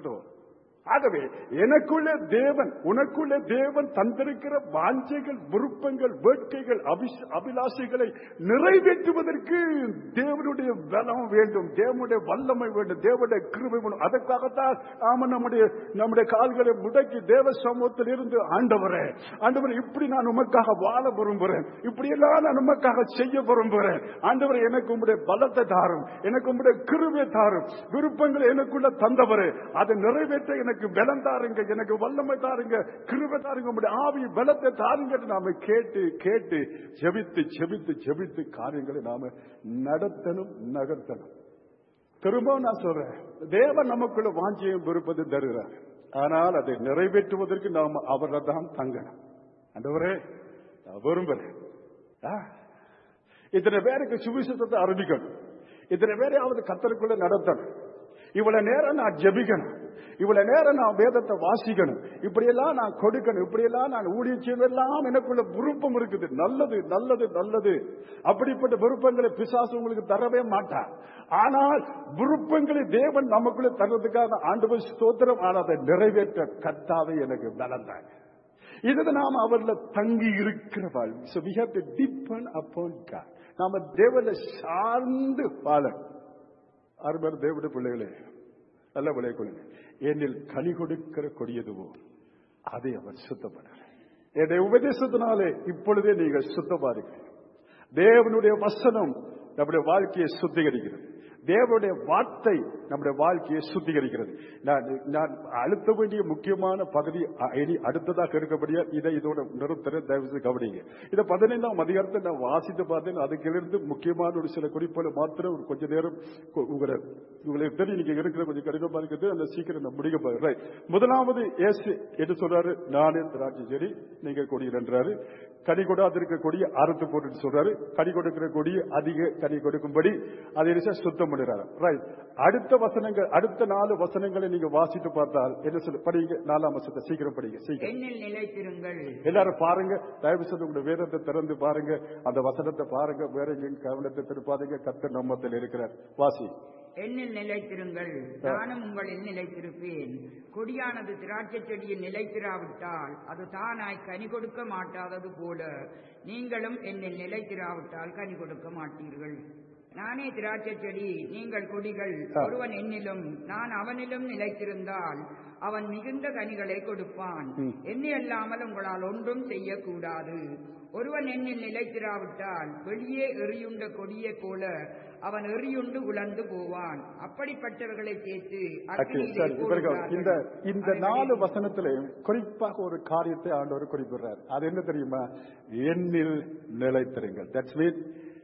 ஆகவே எனக்குள்ளே தேவன் உனக்குள்ளே தேவன் தந்திருக்கிற வாஞ்சைகள் விருப்பங்கள் வேட்கைகள் அபிஷ- அபிலாஷைகளை நிறைவேற்றுவதற்கு தேவனுடைய பலம் வேண்டும் தேவனுடைய வல்லமை வேண்டும் தேவனுடைய கிருபை வேண்டும் அதற்காகத்தான் நாம நம்முடைய நம்முடைய கால்களை முடக்கி தேவ சமூகத்தில் இருந்து ஆண்டவரே ஆண்டவர் இப்படி நான் உமக்காக வாழ விரும்புகிறேன் இப்படியெல்லாம் நான் உமக்காக செய்ய விரும்புகிறேன் ஆண்டவர் எனக்கு உங்களுடைய பலத்தை தாரும் எனக்கு உங்களுடைய கிருபை தாரும் விருப்பங்களை எனக்குள்ள தந்தவரே அதை நிறைவேற்ற எனக்கு பலம் தாருங்க எனக்கு வல்லமை தாருங்க கிருபை தாருங்க உங்களுடைய ஆவி பலத்தை தாருங்க நாம கேட்டு கேட்டு ஜெபித்து ஜெபித்து ஜெபித்து காரியங்களை நாம நடத்தணும் நகர்த்தணும் திரும்பவும் நான் சொல்றேன் தேவன் நமக்குள்ள வாஞ்சியம் விருப்பது தருகிறார் ஆனால் அதை நிறைவேற்றுவதற்கு நாம் அவரை தான் தங்கணும் அண்டவரே நான் விரும்புறேன் ஆ, இத்தனை பேருக்கு சுவிசேஷத்தை அறிவிக்கணும் இத்தனை பேரையாவது கத்தருக்குள்ள நடத்தணும் இவ்வளவு நேரம் நான் ஜெபிக்கணும் இவ்வளவு நேரம் நான் வேதத்தை வாசிக்கணும் இப்படியெல்லாம் நான் கொடுக்கணும் இப்படியெல்லாம் நான் ஊழியம் செய்வதெல்லாம் எனக்குள்ள விருப்பம் இருக்குது நல்லது நல்லது நல்லது அப்படிப்பட்ட விருப்பங்களை பிசாசு உங்களுக்கு தரவே மாட்டார் ஆனால் விருப்பங்களை தேவன் நமக்குள்ள தர்றதுக்காக ஆண்டவர் ஸ்தோத்திரம் ஆனால் அதை நிறைவேற்ற கத்தாவே எனக்கு பலந்தாங்க இது நாம் அவர்ல தங்கி இருக்கிற வாழ்வு so we have to depend upon God நாம தேவனை சார்ந்து வாழ அருமையான தேவனுடைய பிள்ளைகளே நல்ல விளைய கொள்ளுங்க என்னில் கனி கொடுக்கிற கொடியதுவோ அதை அவர் சுத்தப்படுற என்னுடைய உபதேசத்தினாலே இப்பொழுதே நீங்கள் சுத்தமாறுங்கள் தேவனுடைய வசனம் நம்முடைய வாழ்க்கையை சுத்திகரிக்கிறது தேவனுடைய வார்த்தை நம்முடைய வாழ்க்கையை சுத்திகரிக்கிறது நான் நான் அழுத்த வேண்டிய முக்கியமான பகுதி அ- இனி அடுத்ததாக இருக்கபடியா இதை இதோட நிறுத்தர தயவு செய்து கவனிங்க இதை பதினைந்தாம் அதிகாரத்தை நான் வாசித்து பார்த்தேன் அதுக்கிலிருந்து முக்கியமான ஒரு சில குறிப்புகளை மாத்திரம் ஒரு கொஞ்ச நேரம் கொ- உங்களை உங்களுக்கு தெரியும் நீங்க இருக்கிற கொஞ்சம் கடினமா இருக்குது அந்த சீக்கிரம் நான் முடிக்க போறேன் Right. முதலாவது இயேசு என்று சொல்றாரு நானே திராட்சை செடி நீங்க கொடிகள் என்றாரு கனி கொடாதிருக்க கொடியை அறுத்து போட்டு சொல்றாரு கனி கொடுக்கிற கொடியை அதிக கனி கொடுக்கும்படி அதை என்ன சுத்தம் பண்ணுறாரு ரைட் அடுத்த வசனங்கள் அடுத்த நாலு வசனங்களை நீங்க வாசித்து பார்த்தால் என்ன சொல்லு படிங்க நாலாம் வசனத்தை சீக்கிரம் படிங்க சீக்கிரம் என்னில் நிலைத்திருங்கள் எல்லாரும் பாருங்க தயவு செய்து உங்களுடைய வேதத்தை திறந்து பாருங்க அந்த வசனத்தை பாருங்க வேற எங்கேயும் கவனத்தை திருப்பாதீங்க கத்த நம்மத்தில் இருக்கிறார் வாசி என்னில் நிலைத்திருங்கள் நானும் உங்களில் நிலைத்திருப்பேன் கொடியானது திராட்சை செடியில் நிலைத்திராவிட்டால் அது தானாய் கனி கொடுக்க மாட்டாதது போல நீங்களும் என்னில் நிலைத்திராவிட்டால் கனி கொடுக்க மாட்டீர்கள் நானே திராட்சை செடி நீங்கள் கொடிகள் ஒருவன் என்னிலும் நான் அவனிலும் நிலைத்திருந்தால் அவன் மிகுந்த கனிகளை கொடுப்பான் என்னை அல்லாமல் உங்களால் ஒன்றும் செய்யக்கூடாது ஒருவன் என்னில் நிலைத்திராவிட்டால் வெளியே எறியுண்ட கொடியைப் போல அவன் எறியுண்டு உலர்ந்து போவான் அப்படிப்பட்டவர்களை சேர்த்து Okay, அக்கினியிலே சரி இவர்கள் போடுவார்கள். இந்த இந்த அவர்களை நாலு வசனத்திலையும் குறிப்பாக ஒரு காரியத்தை ஆண்டவர் குறிப்பிடுறார் அது என்ன தெரியுமா எண்ணில் நிலைத்திருங்கள் that's mean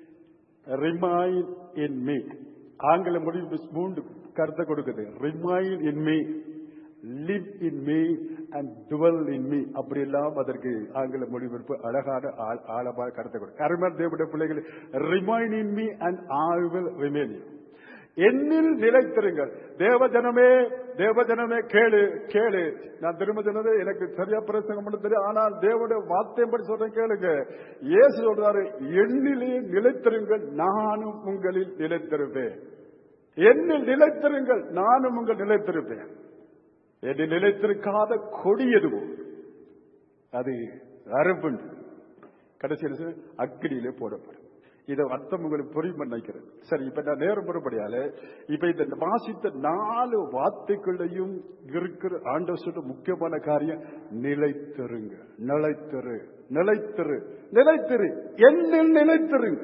remain in me ஆங்கில மொழி மூன்று கருத்தை கொடுக்குது remain in me live in me and dwell in me அப்படி எல்லாம் அதற்கு ஆங்கில மொழிபெயர்ப்பு அழகான ஆழ- ஆழமான கருத்தை கொடுக்கும் அருமையான தேவனுடைய பிள்ளைகள் remain in me and I will remain என்னில் நிலைத்திருங்கள் தேவஜனமே தேவஜனமே கேளு கேளு நான் திரும்ப சொன்னது எனக்கு சரியா பிரசங்கம் பண்ண தெரியும் ஆனால் தேவனுடைய வார்த்தையின்படி சொல்றேன் கேளுங்க இயேசு சொல்றாரு எண்ணிலே நிலைத்திருங்கள் நானும் உங்களில் நிலைத்திருப்பேன் என்னில் நிலைத்திருங்கள் நானும் உங்கள் நிலைத்திருப்பேன் என்னில் நிலைத்திருக்காத கொடி எதுவும் அது அறுப்புண்டு கடைசியில் அக்கினியிலே போடப்படும் இதை அர்த்தம் உங்களுக்கு புரியும் நினைக்கிறேன் சரி இப்ப நான் நேரம் மறுபடியால இப்ப இந்த வாசித்த நாலு வார்த்தைகளையும் இருக்கிற ஆண்டவர் சொல்ற முக்கியமான காரியம் நிலைத்திருங்க நிலைத்திரு நிலைத்திரு நிலைத்திரு என்னில் நிலைத்திருங்க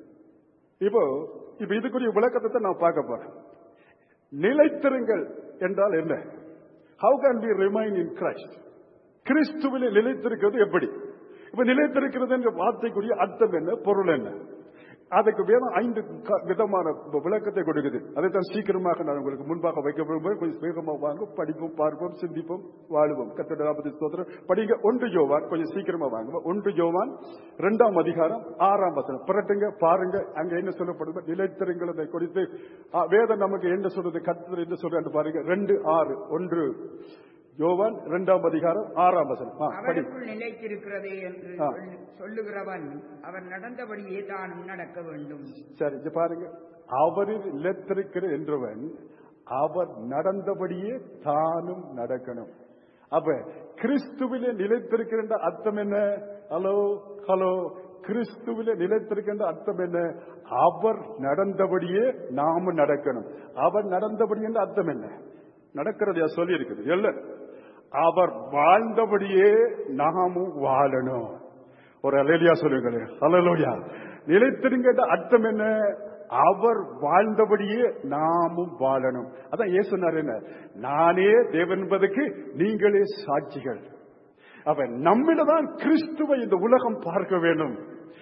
இப்போ இப்ப இதுக்குரிய விளக்கத்தை தான் நான் பார்க்க போறேன் நிலைத்திருங்கள் என்றால் என்ன how can be remain in Christ கிறிஸ்துவிலே நிலைத்திருக்கிறது எப்படி இப்ப நிலைத்திருக்கிறது என்ற வார்த்தைக்குரிய அர்த்தம் என்ன பொருள் என்ன அதுக்கு வேணும் ஐந்து க- விதமான விளக்கத்தை கொடுக்குது அதைத்தான் சீக்கிரமாக நான் உங்களுக்கு முன்பாக வைக்க விரும்புகிறேன் கொஞ்சம் வேகமாக வாங்க படிப்போம் பார்ப்போம் சிந்திப்போம் வாழுவோம் கத்தோட நாற்பது ஸ்தோத்திரம் படிங்க ஒன்று யோவான் கொஞ்சம் சீக்கிரமா வாங்க ஒன்று யோவான் இரண்டாம் அதிகாரம் ஆறாம் வசனம் புரட்டுங்க பாருங்க அங்க என்ன சொல்லப்படுது நிலைத்திருங்களதை குறித்து ஆ, வேதம் நமக்கு என்ன சொல்றது கத்தர் என்ன சொல்றாரு பாருங்க ரெண்டு ஆறு ஒன்று யோவான் இரண்டாம் அதிகாரம் ஆறாம் வசனம் ஆ, படி அவருக்குள் நிலைத்திருக்கிறதே என்று ஆ. சொல்லு- சொல்லுகிறவன் அவர் நடந்தபடியே தானும் நடக்க வேண்டும் சரி இது பாருங்க அவரில் நிலைத்திருக்கிற என்றவன் அவர் நடந்தபடியே தானும் நடக்கணும் அப்ப கிறிஸ்துவிலே நிலைத்திருக்கின்ற அர்த்தம் என்ன ஹலோ ஹலோ கிறிஸ்துவிலே நிலைத்திருக்கின்ற அர்த்தம் என்ன அவர் நடந்தபடியே நாமும் நடக்கணும் அவர் நடந்தபடி என்ற அர்த்தம் என்ன நடக்கிறதையா சொல்லி இருக்குது இல்ல அவர் வாழ்ந்தபடியே நாமும் வாழணும் ஒரு அலேலியா சொல்லுங்களேன் அலலோயா நிலைத்திருங்க அர்த்தம் என்ன அவர் வாழ்ந்தபடியே நாமும் வாழணும் அதான் ஏன் சொன்னார் என்ன நானே தேவன் என்பதற்கு நீங்களே சாட்சிகள் அவ நம்மிடதான் கிறிஸ்துவை இந்த உலகம் பார்க்க வேண்டும்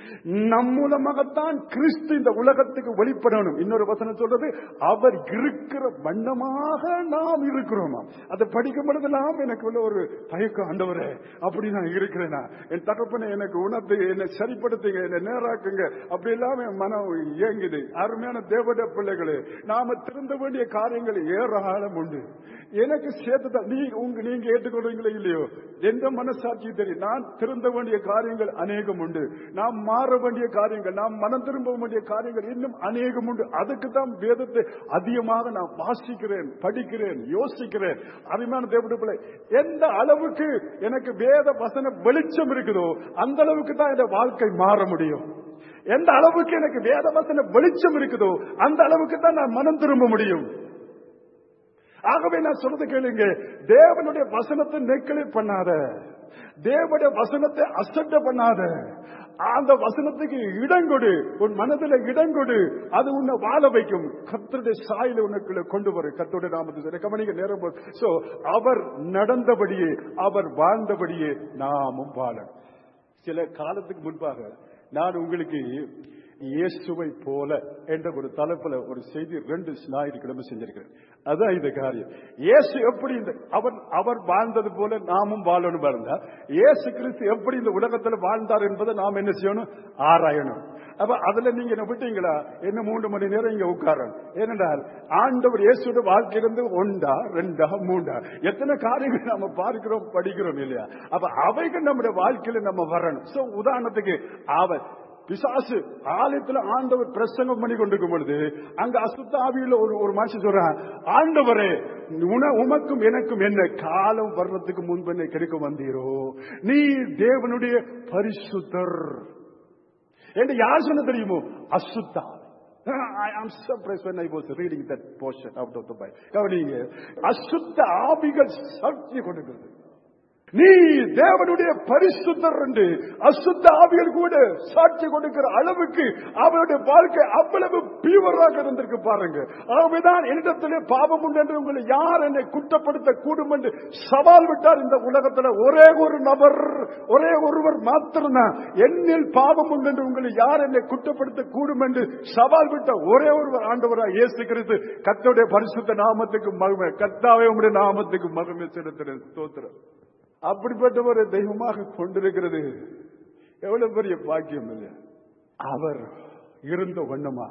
நம் மூலமாகத்தான் கிறிஸ்து இந்த உலகத்துக்கு வெளிப்படணும் இன்னொரு வசனம் சொல்றது அவர் இருக்கிற வண்ணமாக நாம் இருக்கிறோமா அதை படிக்கும் பொழுதெல்லாம் எனக்கு உள்ள ஒரு தயக்கம் ஆண்டவரே அப்படி நான் இருக்கிறேனா என் தகப்பனை எனக்கு உணர்த்து என்னை சரிப்படுத்துங்க என்னை நேராக்குங்க அப்படி எல்லாம் என் மனம் இயங்குது அருமையான தேவட பிள்ளைகளே நாம திருந்த வேண்டிய காரியங்கள் ஏராளம் உண்டு எனக்கு சேர்த்து நீ உங்க நீங்க ஏற்றுக்கொள்றீங்களோ இல்லையோ எந்த மனசாட்சி தெரியும் நான் திருந்த வேண்டிய காரியங்கள் அநேகம் உண்டு நாம் மாற வேண்டிய காரியங்கள் நாம் மனம் திரும்ப வேண்டிய காரியங்கள் இன்னும் அநேகம் உண்டு அதுக்கு தான் வேதத்தை அதிகமாக நான் வாசிக்கிறேன் படிக்கிறேன் யோசிக்கிறேன் அருமையான தேவனுடைய பிள்ளை எந்த அளவுக்கு எனக்கு வேத வசன வெளிச்சம் இருக்குதோ அந்த அளவுக்கு தான் என் வாழ்க்கை மாற முடியும் எந்த அளவுக்கு எனக்கு வேத வசன வெளிச்சம் இருக்குதோ அந்த அளவுக்கு தான் நான் மனம் திரும்ப முடியும் ஆகவே நான் சொல்றது கேளுங்க தேவனுடைய வசனத்தை நெக்கலை பண்ணாத தேவனுடைய வசனத்தை அசட்ட பண்ணாத அந்த வசனத்துக்கு இடம் கொடு உன் மனதில் இடம் கொடு அது உன்னை வாழ வைக்கும் கத்தருடைய சாயில உனக்குள்ள கொண்டு வரும் கத்தருடைய நாமத்தை கவனிக்க நேரம் சோ அவர் நடந்தபடியே அவர் வாழ்ந்தபடியே நாமும் வாழ சில காலத்துக்கு முன்பாக நான் உங்களுக்கு இயேசுவை போல என்ற ஒரு தலைப்புல ஒரு செய்தி ரெண்டு ஞாயிற்றுக்கிழமை செஞ்சிருக்கிறேன் அதான் இந்த காரியம் இயேசு எப்படி இந்த அவர் அவர் வாழ்ந்தது போல நாமும் வாழணும் பாருங்க இயேசு கிறிஸ்து எப்படி இந்த உலகத்துல வாழ்ந்தார் என்பதை நாம் என்ன செய்யணும் ஆராயணும் அப்ப அதுல நீங்க என்ன விட்டீங்களா என்ன மூன்று மணி நேரம் இங்க உட்காரணும் ஏனென்றால் ஆண்டவர் இயேசுட வாழ்க்கையிலிருந்து ஒன்றா ரெண்டா மூன்றா எத்தனை காரியங்கள் நம்ம பார்க்கிறோம் படிக்கிறோம் இல்லையா அப்ப அவைகள் நம்முடைய வாழ்க்கையில நம்ம வரணும் சோ உதாரணத்துக்கு அவர் பிசாசு ஆலயத்துல ஆண்டவர் பிரசங்கம் பண்ணி கொண்டிருக்கும் பொழுது அங்க அசுத்த ஆவியில ஒரு ஒரு மனுஷன் சொல்றான் ஆண்டவரே உன உமக்கும் எனக்கும் என்ன காலம் வர்றதுக்கு முன்பு என்னை கிடைக்க வந்தீரோ நீ தேவனுடைய பரிசுத்தர் என்று யார் சொன்ன தெரியுமோ அசுத்தா I am surprised when I was reading that portion out of the Bible. கவனிங்க அசுத்த ஆவிகள் சாட்சி கொடுக்கிறது நீ தேவனுடைய பரிசுத்தர் என்று அசுத்த ஆவியல் கூட சாட்சி கொடுக்கிற அளவுக்கு அவருடைய வாழ்க்கை அவ்வளவு பீவராக இருந்திருக்கு பாருங்க ஆகவேதான் என்னிடத்திலே பாவம் உண்டு என்று உங்களை யார் என்னை குற்றப்படுத்த கூடும் என்று சவால் விட்டார் இந்த உலகத்துல ஒரே ஒரு நபர் ஒரே ஒருவர் மாத்திரம்தான் என்னில் பாவம் உண்டு என்று உங்களை யார் என்னை குற்றப்படுத்த கூடும் என்று சவால் விட்ட ஒரே ஒருவர் ஆண்டவராக இயேசு கிறிஸ்து கத்தோடைய பரிசுத்த நாமத்துக்கு மகிமை கத்தாவே உடைய நாமத்துக்கு மகிமை செலுத்துறேன் ஸ்தோத்திரம் அப்படிப்பட்ட ஒரு தெய்வமாக கொண்டிருக்கிறது எவ்வளவு பெரிய பாக்கியம் இல்லையா அவர் இருந்த வண்ணமாக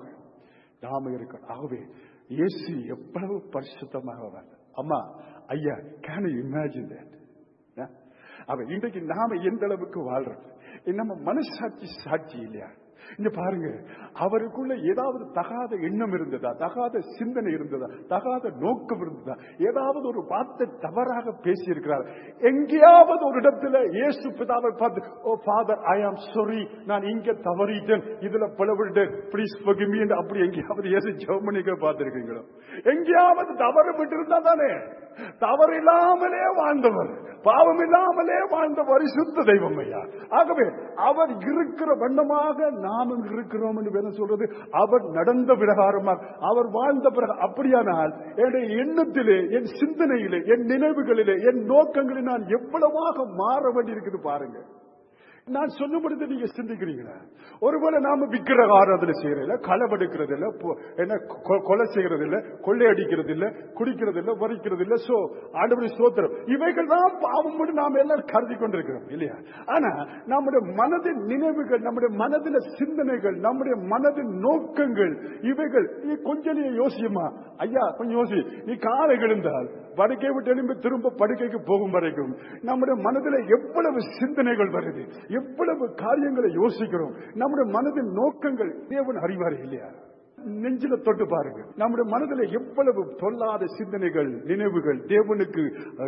நாம இருக்கணும் ஆகவே இயேசு எவ்வளவு பரிசுத்தமாக வாழ்ந்தார். அம்மா ஐயா கேன் இமேஜின் தட் அவ இன்றைக்கு நாம எந்த அளவுக்கு வாழ்றோம் நம்ம மனசாட்சி சாட்சி இல்லையா இங்க பாருங்க அவருக்குள்ள ஏதாவது தகாத எண்ணம் இருந்ததா தகாத சிந்தனை இருந்ததா தகாத நோக்கம் இருந்ததா ஏதாவது ஒரு வார்த்தை தவறாக பேசி இருக்கிறார் எங்கேயாவது ஒரு இடத்துல இயேசு பிதாவை பார்த்து ஓ ஃபாதர் ஐ ஆம் sorry நான் இங்க தவறிட்டேன் இதுல பிளவிட்டேன் ப்ளீஸ் forgive me என்று அப்படி எங்கேயாவது இயேசு ஜெர்மனிக்கு பார்த்திருக்கீங்களோ எங்கேயாவது தவறு விட்டு இருந்தா தானே தவறு இல்லாமலே வாழ்ந்தவர் பாவம் இல்லாமலே வாழ்ந்த பரிசுத்த தெய்வம் ஐயா ஆகவே அவர் இருக்கிற வண்ணமாக நாமும் இருக்கிறோம் என்று வேணும் சொல்றது அவர் நடந்த பிரகாரமாக அவர் வாழ்ந்த பிறகு அப்படியானால் என்னுடைய எண்ணத்திலே என் சிந்தனையிலே என் நினைவுகளிலே என் நோக்கங்களில் நான் எவ்வளவாக மாற வேண்டியிருக்குது பாருங்க நான் சொல்லும்பொழுது நீங்க சிந்திக்கிறீங்களா ஒருவேளை நாம விக்கிரக ஆராதனை செய்யறதில்ல களவெடுக்கிறது இல்ல பொ- என்ன கொ- கொலை செய்யறது இல்ல கொள்ளையடிக்கிறது இல்ல குடிக்கிறது இல்ல வரிக்கிறது இல்ல சோ ஆண்டவரை சோத்திரம் இவைகள் தான் பாவம் என்று நாம் எல்லாரும் கருதி கொண்டிருக்கிறோம் இல்லையா ஆனா நம்முடைய மனதின் நினைவுகள் நம்முடைய மனதில சிந்தனைகள் நம்முடைய மனதின் நோக்கங்கள் இவைகள் நீ கொஞ்சம் நீ யோசியுமா ஐயா கொஞ்சம் யோசி நீ காலை எழுந்தால் படுக்கை விட்டு எழும்பி திரும்ப படுக்கைக்கு போகும் வரைக்கும் நம்முடைய மனதில் எவ்வளவு சிந்தனைகள் வருது எவ்வளவு காரியங்களை யோசிக்கிறோம் நம்முடைய மனதின் நோக்கங்கள் தேவன் அறிவாரு இல்லையா நெஞ்சில தொட்டு பாருங்க நம்முடைய மனதில் எவ்வளவு பொல்லாத சிந்தனைகள் நினைவுகள் தேவனுக்கு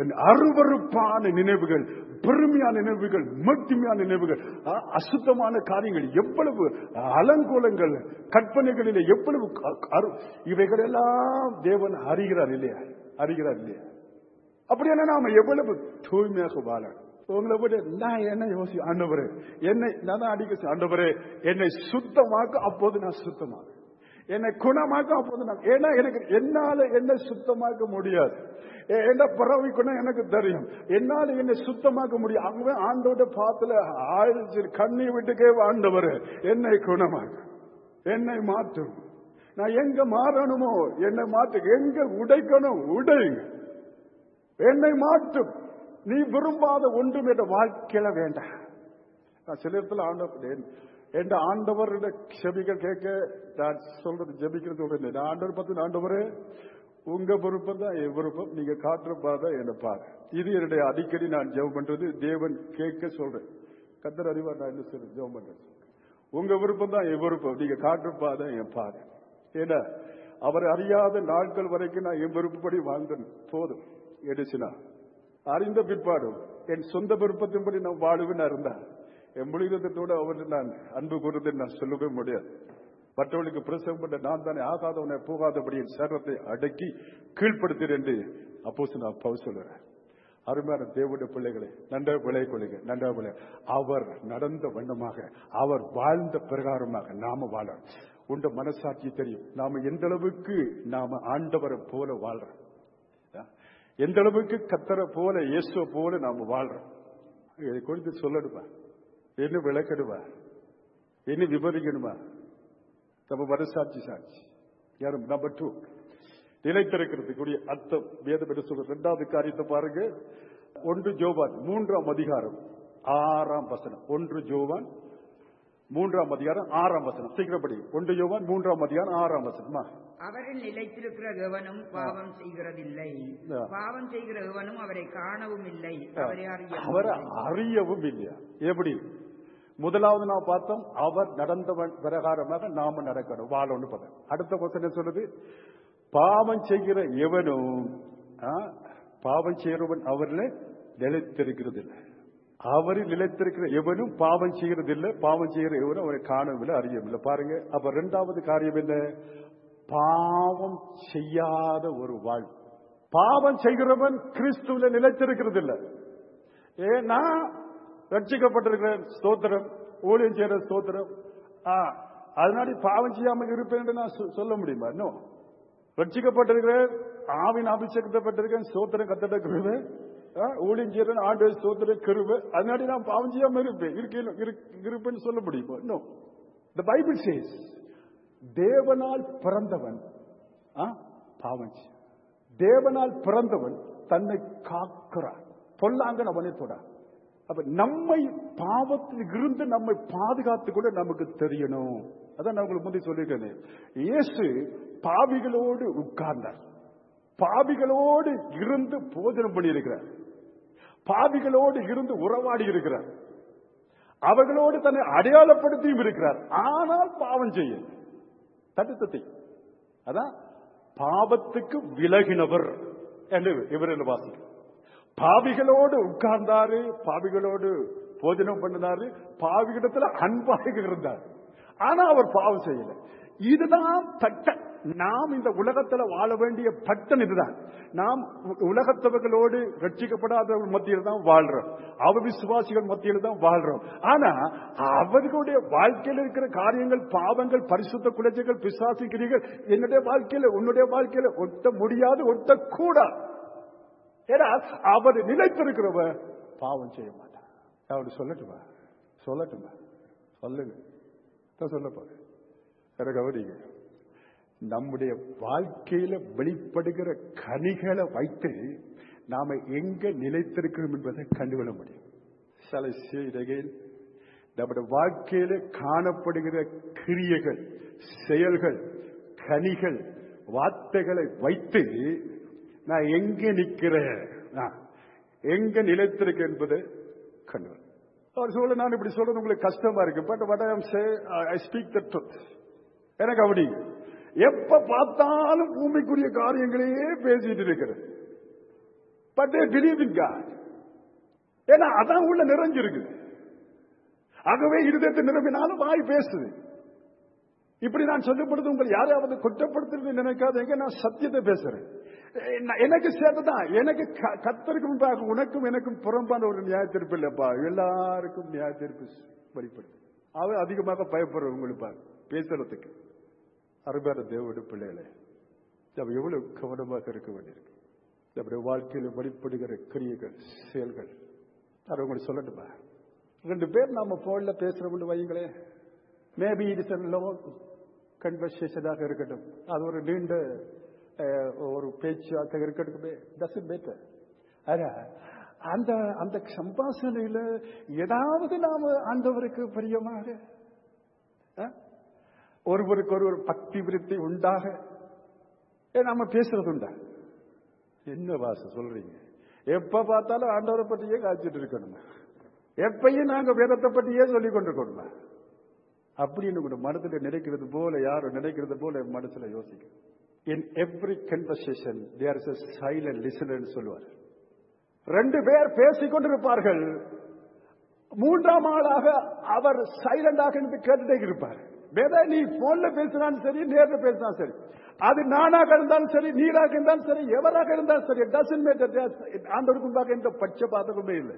அருவருப்பான நினைவுகள் பெருமையான நினைவுகள் மட்டுமையான நினைவுகள் அ- அசுத்தமான காரியங்கள் எவ்வளவு அலங்கோலங்கள் கற்பனைகளிலே எவ்வளவு க- அரு- இவைகள் எல்லாம் தேவன் அறிகிறார் இல்லையா அறிகிறார் இல்லையா அப்படியான நாம எவ்வளவு தூய்மையாக வாழ உங்களை விட நான் என்ன யோசி ஆண்டவரே என்னை நான் தான் அடிக்க சொ- ஆண்டவரே என்னை சுத்தமாக்க அப்போது நான் சுத்தமாக என்னை குணமாக்க அப்போது நான் ஏன்னா எனக்கு என்னால என்னை சுத்தமாக்க முடியாது எ- என்ன பறவை குணம் எனக்கு தெரியும் என்னால என்னை சுத்தமாக்க முடியும் அவங்க ஆண்டோட பாத்துல ஆயிடுச்சு கண்ணி விட்டுக்கே ஆண்டவரே என்னை குணமாக்க என்னை மாற்றும் நான் எங்க மாறணுமோ என்னை மாற்று எங்க உடைக்கணும் உடைங்க என்னை மாற்றும் நீ விரும்பாத ஒன்றும் என்ற வாழ்க்கையில வேண்டாம் நான் சில இடத்துல ஆண்டவர் என் ஆண்டவர் செபிகள் கேட்க நான் சொல்றது ஜெபிக்கிறது உடனே நான் ஆண்டவர் பார்த்து ஆண்டவரே உங்க விருப்பம் தான் என் விருப்பம் நீங்க காட்டுற பாதை என்ன பாரு இது என்னுடைய அடிக்கடி நான் ஜெபம் பண்றது தேவன் கேட்க சொல்றேன் கத்தர் அறிவார் நான் என்ன சொல்றேன் ஜெபம் பண்றேன் உங்க விருப்பம் தான் என் விருப்பம் நீங்க காட்டுற பாதை என் பாதை ஏன்னா அவர் அறியாத நாட்கள் வரைக்கும் நான் என் விருப்பப்படி வாழ்ந்தேன் போதும் எடுச்சுனா அறிந்த பிற்பாடும் என் சொந்த விருப்பத்தின்படி நான் வாழுவேன் இருந்தான் என் மொழிதத்தோடு அவர் நான் அன்பு கூறுறது நான் சொல்லவே முடியாது மற்றவர்களுக்கு பிரசவம் பண்ண நான் தானே ஆகாதவனை போகாதபடி என் சரத்தை அடக்கி கீழ்ப்படுத்தேன் என்று அப்போ நான் பவு சொல்லுறேன் அருமையான தேவனுடைய பிள்ளைகளை நன்ற விளை கொள்ளுங்க நன்றா விளை அவர் நடந்த வண்ணமாக அவர் வாழ்ந்த பிரகாரமாக நாம வாழ உண்ட மனசாட்சி தெரியும் நாம எந்த அளவுக்கு நாம ஆண்டவரை போல வாழ்றோம் எந்த அளவுக்கு கத்தரை போல இயேசுவை போல நாம வாழ்றோம் இதை குறித்து சொல்லணுமா என்ன விளக்கணுமா என்ன விவரிக்கணுமா நம்ம மனசாட்சி சாட்சி யாரும் நம்பர் டூ நிலைத்திருக்கிறதுக்குரிய அர்த்தம் வேதம் என்று சொல்ற இரண்டாவது காரியத்தை பாருங்க ஒன்று ஜோவான் மூன்றாம் அதிகாரம் ஆறாம் வசனம் ஒன்று ஜோவான் மூன்றாம் அதிகாரம் ஆறாம் வசனம் சீக்கிரப்படி ஒன்று யோவான் மூன்றாம் அதிகாரம் ஆறாம் வசனமா அவரில் நிலைத்திருக்கிற எவனும் பாவம் செய்கிறதில்லை ஆ. பாவம் செய்கிற எவனும் அவரை காணவும் இல்லை அவரை அறிய அவரை அறியவும் இல்லையா எப்படி முதலாவது நான் பார்த்தோம் அவர் நடந்த பிரகாரமாக நாம நடக்கணும் வாழணும் பார்த்தோம் அடுத்த வசனம் சொல்லுது பாவம் செய்கிற எவனும் ஆ, பாவம் செய்கிறவன் அவரில் நிலைத்திருக்கிறது இல்லை அவரில் நிலைத்திருக்கிற எவனும் பாவம் செய்கிறது இல்லை பாவம் செய்கிற எவனும் அவரை காணவில்லை அறியவில்லை பாருங்க அப்ப இரண்டாவது காரியம் என்ன பாவம் செய்யாத ஒரு வாழ்வு பாவம் செய்கிறவன் கிறிஸ்துவில நிலைத்திருக்கிறது இல்லை ஏன்னா ரட்சிக்கப்பட்டிருக்கிறேன் ஸ்தோத்திரம் ஊழியம் செய்யற ஸ்தோத்திரம் ஆ, அதனால பாவம் செய்யாமல் இருப்பேன் என்று நான் சொ- சொல்ல முடியுமா இன்னும் ரட்சிக்கப்பட்டிருக்கிறேன் ஆவின் அபிஷேகப்பட்டிருக்கேன் ஸ்தோத்திரம் கத்தட கிருபை ஆ, ஊழியம் செய்யறேன் ஆண்டு ஸ்தோத்திரம் கிருபை அதனால நான் பாவம் செய்யாம இருப்பேன் இருக்கேன் இரு- இருப்பேன்னு சொல்ல முடியுமா இன்னும் the பைபிள் சேஸ் தேவனால் பிறந்தவன் ஆ, பாவம் செய்ய தேவனால் பிறந்தவன் தன்னை காக்கிறான் பொல்லாங்கன் அவனை தொட அப்ப நம்மை பாவத்தில் இருந்து நம்மை பாதுகாத்து கூட நமக்கு தெரியணும் அதான் நான் உங்களுக்கு முந்தைய சொல்லியிருக்கேன் இயேசு பாவிகளோடு உட்கார்ந்தார் பாவிகளோடு இருந்து போஜனம் பண்ணியிருக்கிறார் பாவிகளோடு இருந்து உறவாடி இருக்கிறார் அவர்களோடு தன்னை அடையாளப்படுத்தியும் இருக்கிறார் ஆனால் பாவம் செய்ய தடுத்தத்தை அதான் பாவத்துக்கு விலகினவர் என்று இவர் என்று வாசிக்கிறோம் பாவிகளோடு உட்கார்ந்தாரு பாவிகளோடு போஜனம் பண்ணினாரு பாவிகளிடத்துல அன்பாக இருந்தார் ஆனா அவர் பாவம் செய்யல இதுதான் பட்டன் நாம் இந்த உலகத்துல வாழ வேண்டிய பட்டன் இதுதான் நாம் உ- உலகத்தவர்களோடு ரட்சிக்கப்படாதவர்கள் மத்தியில் தான் வாழ்றோம் அவ விசுவாசிகள் மத்தியில் தான் வாழ்றோம் ஆனா அவர்களுடைய வாழ்க்கையில் இருக்கிற காரியங்கள் பாவங்கள் பரிசுத்த குலைச்சைகள் பிசாசிக்கிறீர்கள் என்னுடைய வாழ்க்கையில உன்னுடைய வாழ்க்கையில ஒட்ட முடியாது ஒட்ட கூடாது ஏன்னா அவர் நிலைத்திருக்கிறவ பாவம் செய்ய மாட்டார் அவர் சொல்லட்டுமா சொல்லட்டுமா சொல்லுங்க தான் சொல்ல போறேன் வேற கவனிங்க நம்முடைய வாழ்க்கையில வெளிப்படுகிற கனிகளை வைத்து நாம எங்க நிலைத்திருக்கிறோம் என்பதை கண்டுகொள்ள முடியும் சில செய்திகள் நம்முடைய வாழ்க்கையில காணப்படுகிற கிரியைகள் செயல்கள் கனிகள் வார்த்தைகளை வைத்து நான் எங்க நிக்கிறேன் நான் எங்க நிலைத்திருக்கேன் என்பதை கண்டு அவர் சொல்ல நான் இப்படி சொல்றது உங்களுக்கு கஷ்டமா இருக்கு but what I speak the truth எனக்கு அப்படி எப்ப பார்த்தாலும் பூமிக்குரிய காரியங்களையே பேசிட்டு இருக்கிறேன் பட் பிலீவ் இன் காட் ஏன்னா அதான் உள்ள நிறைஞ்சிருக்கு ஆகவே இருதயத்தை நிரம்பினாலும் வாய் பேசுது இப்படி நான் சொல்லப்படுது உங்களை யாரையாவது குற்றப்படுத்துறது நினைக்காதீங்க நான் சத்தியத்தை பேசுறேன் எ- நான் எனக்கு சேர்த்துதான் எனக்கு க- கர்த்தருக்கு முன்பாக உனக்கும் எனக்கும் புறம்பான ஒரு நியாய தீர்ப்பு இல்லப்பா எல்லாருக்கும் நியாய தீர்ப்பு வெளிப்படுது அவன் அதிகமாக பயப்படுற உங்களுக்கு பேசுறதுக்கு அருமையான தேவனுடைய பிள்ளைகளே நம்ம எவ்வளவு கவனமாக இருக்க வேண்டியிருக்கு நம்முடைய வாழ்க்கையில் வெளிப்படுகிற கிரியைகள் செயல்கள் அதை உங்களுக்கு சொல்லட்டுமா ரெண்டு பேர் நாம போன்ல பேசுறோம்னு வையுங்களேன் மேபி இட் இஸ் லாங் கன்வர்சேஷனாக இருக்கட்டும் அது ஒரு நீண்ட அஹ், ஒரு பேச்சாக இருக்கட்டுமே டசன் மேட்டர் ஆனா அந்த அந்த சம்பாஷணையில ஏதாவது நாம ஆண்டவருக்கு பிரியமாக அஹ், ஒருவருக்கு ஒருவர் பக்தி விருத்தி உண்டாக ஏ, நாம பேசுறது உண்டா என்ன வாச சொல்றீங்க எப்ப பார்த்தாலும் ஆண்டவரை பற்றியே காய்ச்சிட்டு இருக்கணும் எப்பயும் நாங்க வேதத்தை பற்றியே சொல்லிக் கொண்டிருக்கணுமா அப்படின்னு கூட மனதில் நினைக்கிறது போல யாரும் நினைக்கிறது போல என் மனசுல யோசிக்கும் in every conversation there is a silent listener சொல்லுவார் ரெண்டு பேர் பேசிக் கொண்டிருப்பார்கள் மூன்றாம் ஆளாக அவர் சைலண்டாக இருந்து கேட்டுட்டே இருப்பார் வேத நீ போன்ல பேசினாலும் சரி நேர்ல பேசினாலும் சரி அது நானாக இருந்தாலும் சரி நீராக இருந்தாலும் சரி எவராக இருந்தாலும் சரி டசன் மேட்டர் ஆண்டவருக்கு முன்பாக எந்த பட்சபாதகமே இல்லை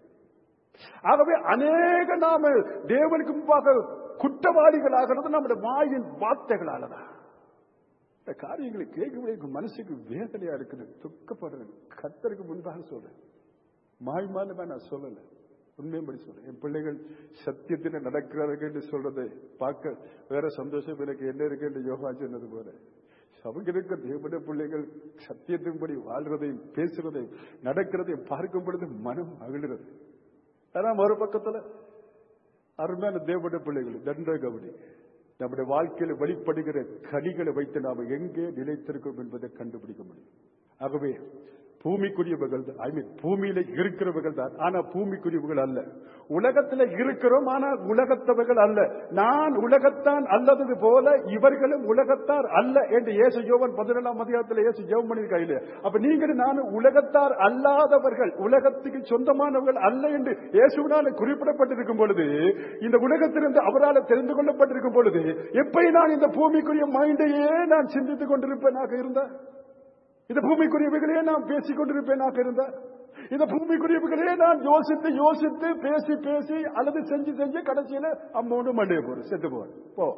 ஆகவே அநேக நாம தேவனுக்கு முன்பாக குற்றவாளிகளாகிறது நம்முடைய வாயின் வார்த்தைகளாலதான் இந்த காரியங்களை கேட்கவே எங்க மனசுக்கு வேதனையா இருக்குது துக்கப்படுறது கத்தருக்கு முன்பாக சொல்றேன் மாய்மாலுமே நான் சொல்லல உண்மையும்படி சொல்றேன் என் பிள்ளைகள் சத்தியத்தில் நடக்கிறார்கள் என்று சொல்றதை பார்க்க வேற சந்தோஷம் எனக்கு என்ன இருக்கு என்று யோகா சொன்னது போல அவங்க இருக்க தேவனுடைய பிள்ளைகள் சத்தியத்தின்படி வாழ்றதையும் பேசுறதையும் நடக்கிறதையும் பார்க்கும் பொழுது மனம் மகிழ்கிறது ஆனா மறுபக்கத்துல அருமையான தேவனுடைய பிள்ளைகள் தண்ட கவனி நம்முடைய வாழ்க்கையில் வெளிப்படுகிற கனிகளை வைத்து நாம எங்கே நிலைத்திருக்கோம் என்பதை கண்டுபிடிக்க முடியும் ஆகவே பூமிக்குரியவர்கள் ஐ மீன் பூமியில இருக்கிறவர்கள் தான் ஆனா பூமிக்குரியவர்கள் அல்ல உலகத்துல இருக்கிறோம் ஆனா உலகத்தவர்கள் அல்ல நான் உலகத்தான் அல்லது போல இவர்களும் உலகத்தார் அல்ல என்று இயேசு யோவன் பதினேழாம் அதிகாரத்தில் இயேசு ஜெபம் பண்ணி கையில அப்ப நீங்களும் நானும் உலகத்தார் அல்லாதவர்கள் உலகத்துக்கு சொந்தமானவர்கள் அல்ல என்று இயேசுவினால குறிப்பிடப்பட்டிருக்கும் பொழுது இந்த உலகத்திலிருந்து அவரால் தெரிந்து கொள்ளப்பட்டிருக்கும் பொழுது எப்படி நான் இந்த பூமிக்குரிய மைண்டையே நான் சிந்தித்துக் கொண்டிருப்பேனாக இருந்தேன் இந்த பூமிக்குரியவைகளே நான் பேசிக் கொண்டிருப்பேனாக இருந்தார் இந்த பூமிக்குரியவைகளே நான் யோசித்து யோசித்து பேசி பேசி அல்லது செஞ்சு செஞ்சு கடைசியில அம்மோடு மண்டிய போறேன் செத்து போறேன் போ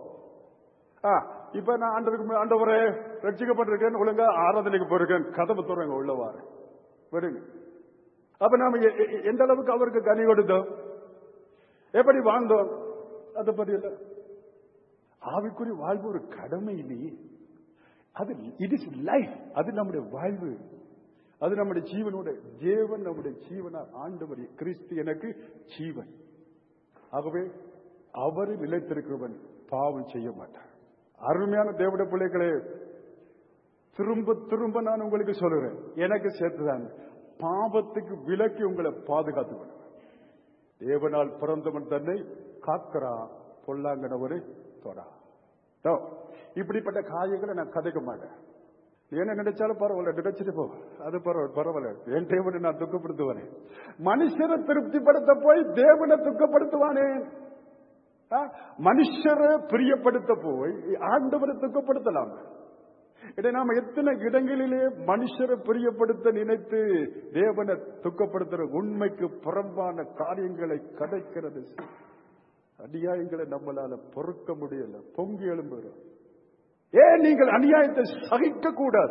ஆ இப்ப நான் ஆண்டவருக்கு ஆண்டவரே ரட்சிக்கப்பட்டிருக்கேன் ஒழுங்கா ஆராதனைக்கு போயிருக்கேன் கதவு துறங்க உள்ளவாறு விடுங்க அப்ப நாம எ- எ- எந்த அளவுக்கு அவருக்கு கனி கொடுத்தோம் எப்படி வாழ்ந்தோம் அதை பத்தி இல்ல ஆவிக்குரிய வாழ்வு ஒரு கடமை இல்லையே அது இட் இஸ் லைஃப் அது நம்முடைய வாழ்வு அது நம்முடைய ஜீவனோட தேவன் நம்முடைய ஜீவனா ஆண்டவர் கிறிஸ்து எனக்கு ஜீவன் ஆகவே அவர் நிலைத்திருக்கிறவன் பாவம் செய்ய மாட்டார் அருமையான தேவட பிள்ளைகளே திரும்ப திரும்ப நான் உங்களுக்கு சொல்லுறேன் எனக்கு சேர்த்துதான் பாவத்துக்கு விலக்கி உங்களை பாதுகாத்து தேவனால் பிறந்தவன் தன்னை காக்கிறா பொல்லாங்கனவரை தொடா தோ, இப்படிப்பட்ட காரியங்களை நான் கதைக்க மாட்டேன் நீ என்ன நினைச்சாலும் பரவாயில்ல நினைச்சிட்டு போ அது பரவாயில்ல பரவாயில்ல என் தேவனை நான் துக்கப்படுத்துவானே மனுஷரை திருப்திப்படுத்த போய் தேவனை துக்கப்படுத்துவானேன் ஆ? மனுஷரை பிரியப்படுத்த போய் ஆண்டவரை துக்கப்படுத்தலாம் இதை நாம எத்தனை இடங்களிலே மனுஷரை பிரியப்படுத்த நினைத்து தேவனை துக்கப்படுத்துற உண்மைக்கு புறம்பான காரியங்களை கதைக்கிறது அநியாயங்களை நம்மளால பொறுக்க முடியல பொங்கி எழும்புகிறோம் ஏன் நீங்கள் அநியாயத்தை சகிக்க கூடாது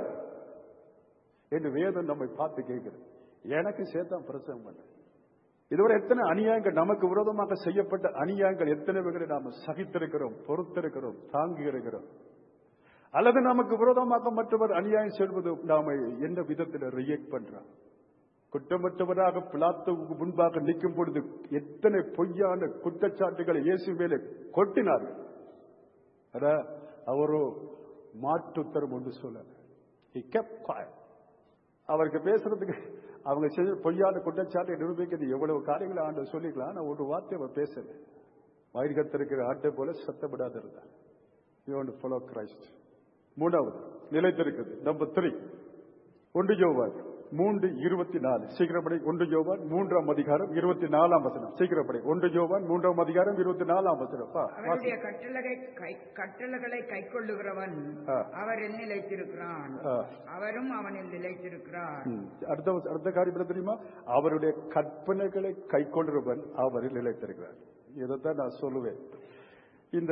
என்று வேதம் நம்மை பார்த்து கேட்கிறது எனக்கு சேர்த்தான் பிரசவம் பண்ண இதுவரை எத்தனை அநியாயங்கள் நமக்கு விரோதமாக செய்யப்பட்ட அநியாயங்கள் எத்தனை வகைகளை நாம சகித்திருக்கிறோம் பொறுத்திருக்கிறோம் தாங்கி இருக்கிறோம் அல்லது நமக்கு விரோதமாக மற்றவர் அநியாயம் செய்வது நாம எந்த விதத்தில் ரியாக்ட் பண்றோம் குற்றமற்றவராக பிளாத்துவுக்கு முன்பாக நிற்கும் பொழுது எத்தனை பொய்யான குற்றச்சாட்டுகளை இயேசு மேலே கொட்டினார் ஆனா, அவரோ மாற்றுத்தரம் ஒன்று சொல்ல He kept quiet. அவருக்கு பேசுறதுக்கு அவங்க செஞ்ச பொய்யான குற்றச்சாட்டை நிரூபிக்கிறது எவ்வளவு காரியங்களை ஆண்டு சொல்லிக்கலாம் ஆனா ஒரு வார்த்தை அவர் பேசல வயிற்கத்திருக்கிற ஆட்டை போல சத்தப்படாத இருந்தார் யூ வாண்ட் ஃபாலோ கிரைஸ்ட் மூணாவது நிலைத்திருக்கிறது நம்பர் த்ரீ ஒன்று யோவான் மூன்று இருபத்தி நாலு சீக்கிரப்படை ஒன்று யோவான் மூன்றாம் அதிகாரம் இருபத்தி நாலாம் வசனம் சீக்கிரப்படை ஒன்று யோவான் மூன்றாம் அதிகாரம் இருபத்தி நாலாம் வசனம் பா, வாசி. அவருடைய கட்டளை கை- கட்டளைகளை கைக்கொள்ளுகிறவன் ஆ. அவர் என் நிலைத்திருக்கிறான் ஆ. அவரும் அவனில் நிலைத்திருக்கிறார் ம். அடுத்த வச- அடுத்த காரியம் என்ன தெரியுமா அவருடைய கற்பனைகளை கைக்கொள்றவன் அவரில் நிலைத்திருக்கிறார் இதைத்தான் நான் சொல்லுவேன் இந்த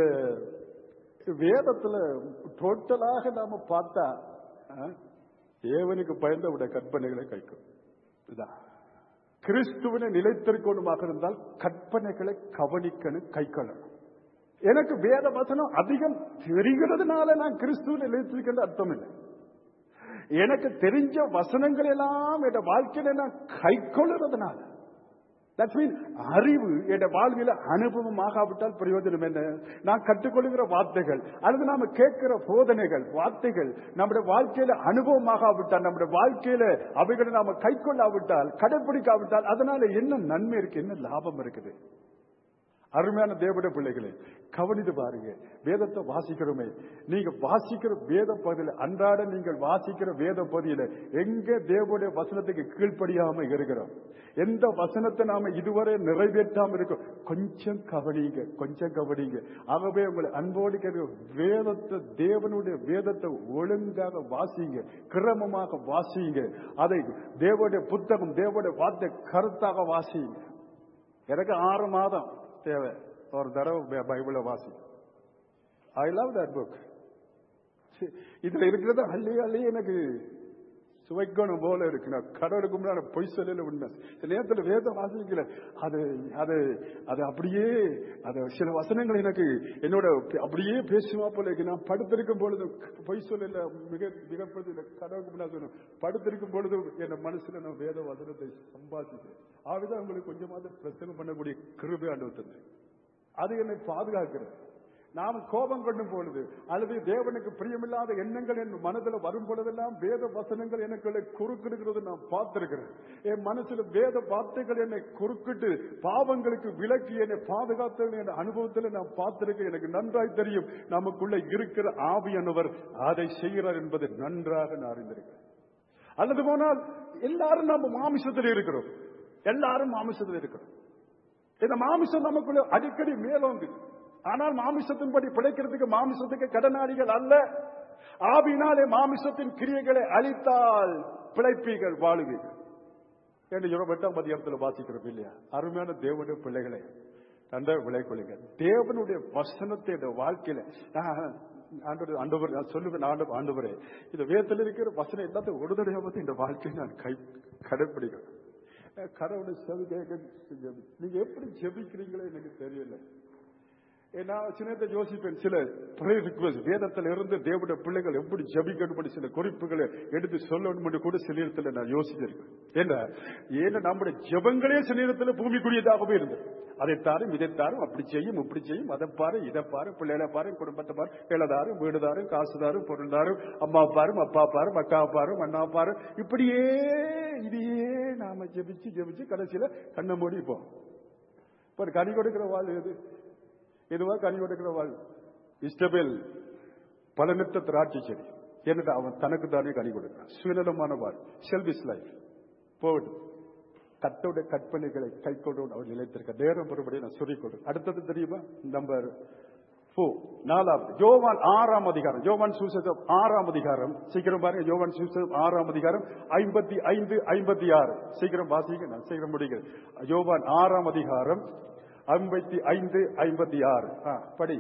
வேதத்துல டோட்டலாக நாம பார்த்தா ஆ, தேவனுக்கு பயந்தவுடைய கற்பனைகளை கைக்கும் இதான் கிறிஸ்துவனை நிலைத்திருக்கணுமாக இருந்தால் கற்பனைகளை கவனிக்கணும் கைக்கொள்ளணும் எனக்கு வேத வசனம் அதிகம் தெரிகிறதுனால நான் கிறிஸ்துவ நிலைத்திருக்கின்ற அர்த்தம் இல்லை எனக்கு தெரிஞ்ச வசனங்கள் எல்லாம் என் வாழ்க்கையில நான் கை கொள்ளுறதுனால தட்ஸ் மீன் அறிவு என் வாழ்வில அனுபவம் ஆகாவிட்டால் பிரயோஜனம் என்ன நான் கற்றுக்கொள்கிற வார்த்தைகள் அல்லது நாம கேட்கிற போதனைகள் வார்த்தைகள் நம்முடைய வாழ்க்கையில அனுபவம் ஆகாவிட்டால் நம்முடைய வாழ்க்கையில அவைகளை நாம கை கொள்ளாவிட்டால் கடைபிடிக்காவிட்டால் அதனால என்ன நன்மை இருக்கு என்ன லாபம் இருக்குது அருமையான தேவட பிள்ளைகளே கவனித்து பாருங்க வேதத்தை வாசிக்கிறோமே நீங்க வாசிக்கிற வேத பகுதியில அன்றாட நீங்கள் வாசிக்கிற வேத பகுதியில எங்க தேவனுடைய வசனத்துக்கு கீழ்ப்படியாம இருக்கிறோம் எந்த வசனத்தை நாம இதுவரை நிறைவேற்றாம இருக்கோம் கொஞ்சம் கவனிங்க கொஞ்சம் கவனிங்க ஆகவே உங்களை அன்போடு கேட்க வேதத்தை தேவனுடைய வேதத்தை ஒழுங்காக வாசிங்க கிரமமாக வாசிங்க அதை தேவனுடைய புத்தகம் தேவனுடைய வார்த்தை கருத்தாக வாசிங்க எனக்கு ஆறு மாதம் தேவை ஒரு தடவை பை- பைபிளை வாசி ஐ லவ் தட் புக் இதுல இருக்கிறது அள்ளி அள்ளி எனக்கு சுவைக்கணும் போல இருக்கு நான் கடவுளுக்கு முன்னாடி பொய் சொல்லல உண்மை சில நேரத்துல வேதம் வாசிக்கல அது அது அது அப்படியே அது சில வசனங்கள் எனக்கு என்னோட அப்படியே பேசுமா போல இருக்கு நான் படுத்திருக்கும் பொழுது பொய் சொல்லல மிக மிகப்பது இல்லை கடவுளுக்கு முன்னாடி சொல்லணும் படுத்திருக்கும் பொழுது என் மனசுல நான் வேத வசனத்தை சம்பாதிக்கிறேன் ஆவிதான் உங்களுக்கு கொஞ்சமாவது பிரச்சனை பண்ணக்கூடிய கிருபை ஆண்டு தந்தேன் அது என்னை பாதுகாக்கிறது நாம் கோபம் கொண்டும் பொழுது அல்லது தேவனுக்கு பிரியமில்லாத எண்ணங்கள் என் மனதில் வரும் பொழுதெல்லாம் வேத வசனங்கள் எனக்குள்ள குறுக்கிடுகிறது நான் பார்த்திருக்கிறேன் என் மனசுல வேத வார்த்தைகள் என்னை குறுக்கிட்டு பாவங்களுக்கு விலக்கி என்னை பாதுகாத்த என் அனுபவத்தில் நான் பார்த்திருக்கேன் எனக்கு நன்றாய் தெரியும் நமக்குள்ள இருக்கிற ஆவியானவர் அதை செய்கிறார் என்பதை நன்றாக நான் அறிந்திருக்கிறேன் அல்லது போனால் எல்லாரும் நம்ம மாமிசத்தில் இருக்கிறோம் எல்லாரும் மாமிசத்தில் இருக்கிறோம் இந்த மாமிசம் நமக்குள்ள அடிக்கடி மேலோங்கு ஆனால் மாமிசத்தின்படி பிழைக்கிறதுக்கு மாமிசத்துக்கு கடனாளிகள் அல்ல ஆவினாலே மாமிசத்தின் கிரியைகளை அழித்தால் பிழைப்பீர்கள் வாழுவீர்கள் என்று இருபத்தி எட்டாம் அதிகாரத்தில் வாசிக்கிறோம் இல்லையா அருமையான தேவனுடைய பிள்ளைகளை நன்றாக விளைக்கொள்ளுங்க தேவனுடைய வசனத்தை இந்த வாழ்க்கையில நான் ஆண்டவர் ஆண்டவர் நான் சொல்லுவேன் ஆண்டு ஆண்டவரே இந்த வேதத்தில் இருக்கிற வசனம் எல்லாத்தையும் ஒரு தடவை இந்த வாழ்க்கையை நான் கை கடைப்பிடிக்கிறேன் கடவுளை செவி கேட்க ஜெபி- நீங்க எப்படி ஜெபிக்கிறீங்களோ எனக்கு தெரியல நான் சின்னத்தை யோசிப்பேன் சில prayer request வேதத்தில் இருந்து தேவனுடைய பிள்ளைகள் எப்படி ஜபிக்கணும் சில குறிப்புகளை எடுத்து சொல்லணும் கூட சில நேரத்தில் நான் யோசிச்சிருக்கேன் ஏன்னா ஏன்னா நம்முடைய ஜெபங்களே சில நேரத்தில் பூமிக்குரியதாகவே இருந்தது அதை தாரும் இதை தாரும் அப்படி செய்யும் இப்படி செய்யும் அதை பாரு இதை பாரு பிள்ளைகளை பாரு குடும்பத்தை பாரு இளதாரும் வீடுதாரும் காசுதாரும் பொருள்தாரும் அம்மா பாரும் அப்பா பாரும் அக்கா பாரும் அண்ணா பாரு இப்படியே இதையே நாம ஜெபிச்சு ஜெபிச்சு கடைசியில கண்ணை மூடி போம் இப்ப கனி கொடுக்கிற வாழ் எது எதுவா கனி கொடுக்கிற வாழ் இஷ்டபேல் பலனற்ற திராட்சை செடி என்னடா அவன் தனக்கு தானே கனி கொடுக்கிறான் சுயநலமான வாழ் செல்விஸ் லைஃப் போகட்டும் கத்தோட கற்பனைகளை கை கொண்டு அவர் நிலைத்திருக்க நேரம் மறுபடியும் நான் சொல்லிக் கொடு அடுத்தது தெரியுமா நம்பர் ஃபோர் நாலாவது யோவான் ஆறாம் அதிகாரம் யோவான் சுசேஷம் ஆறாம் அதிகாரம் சீக்கிரம் பாருங்க யோவான் சுசேஷம் ஆறாம் அதிகாரம் ஐம்பத்தி ஐந்து ஐம்பத்தி ஆறு சீக்கிரம் வாசிங்க நான் சீக்கிரம் முடிக்கிறேன் யோவான் ஆறாம் அதிகாரம் ஐம்பத்தி ஐந்து ஐம்பத்தி ஆறு ஆ, படி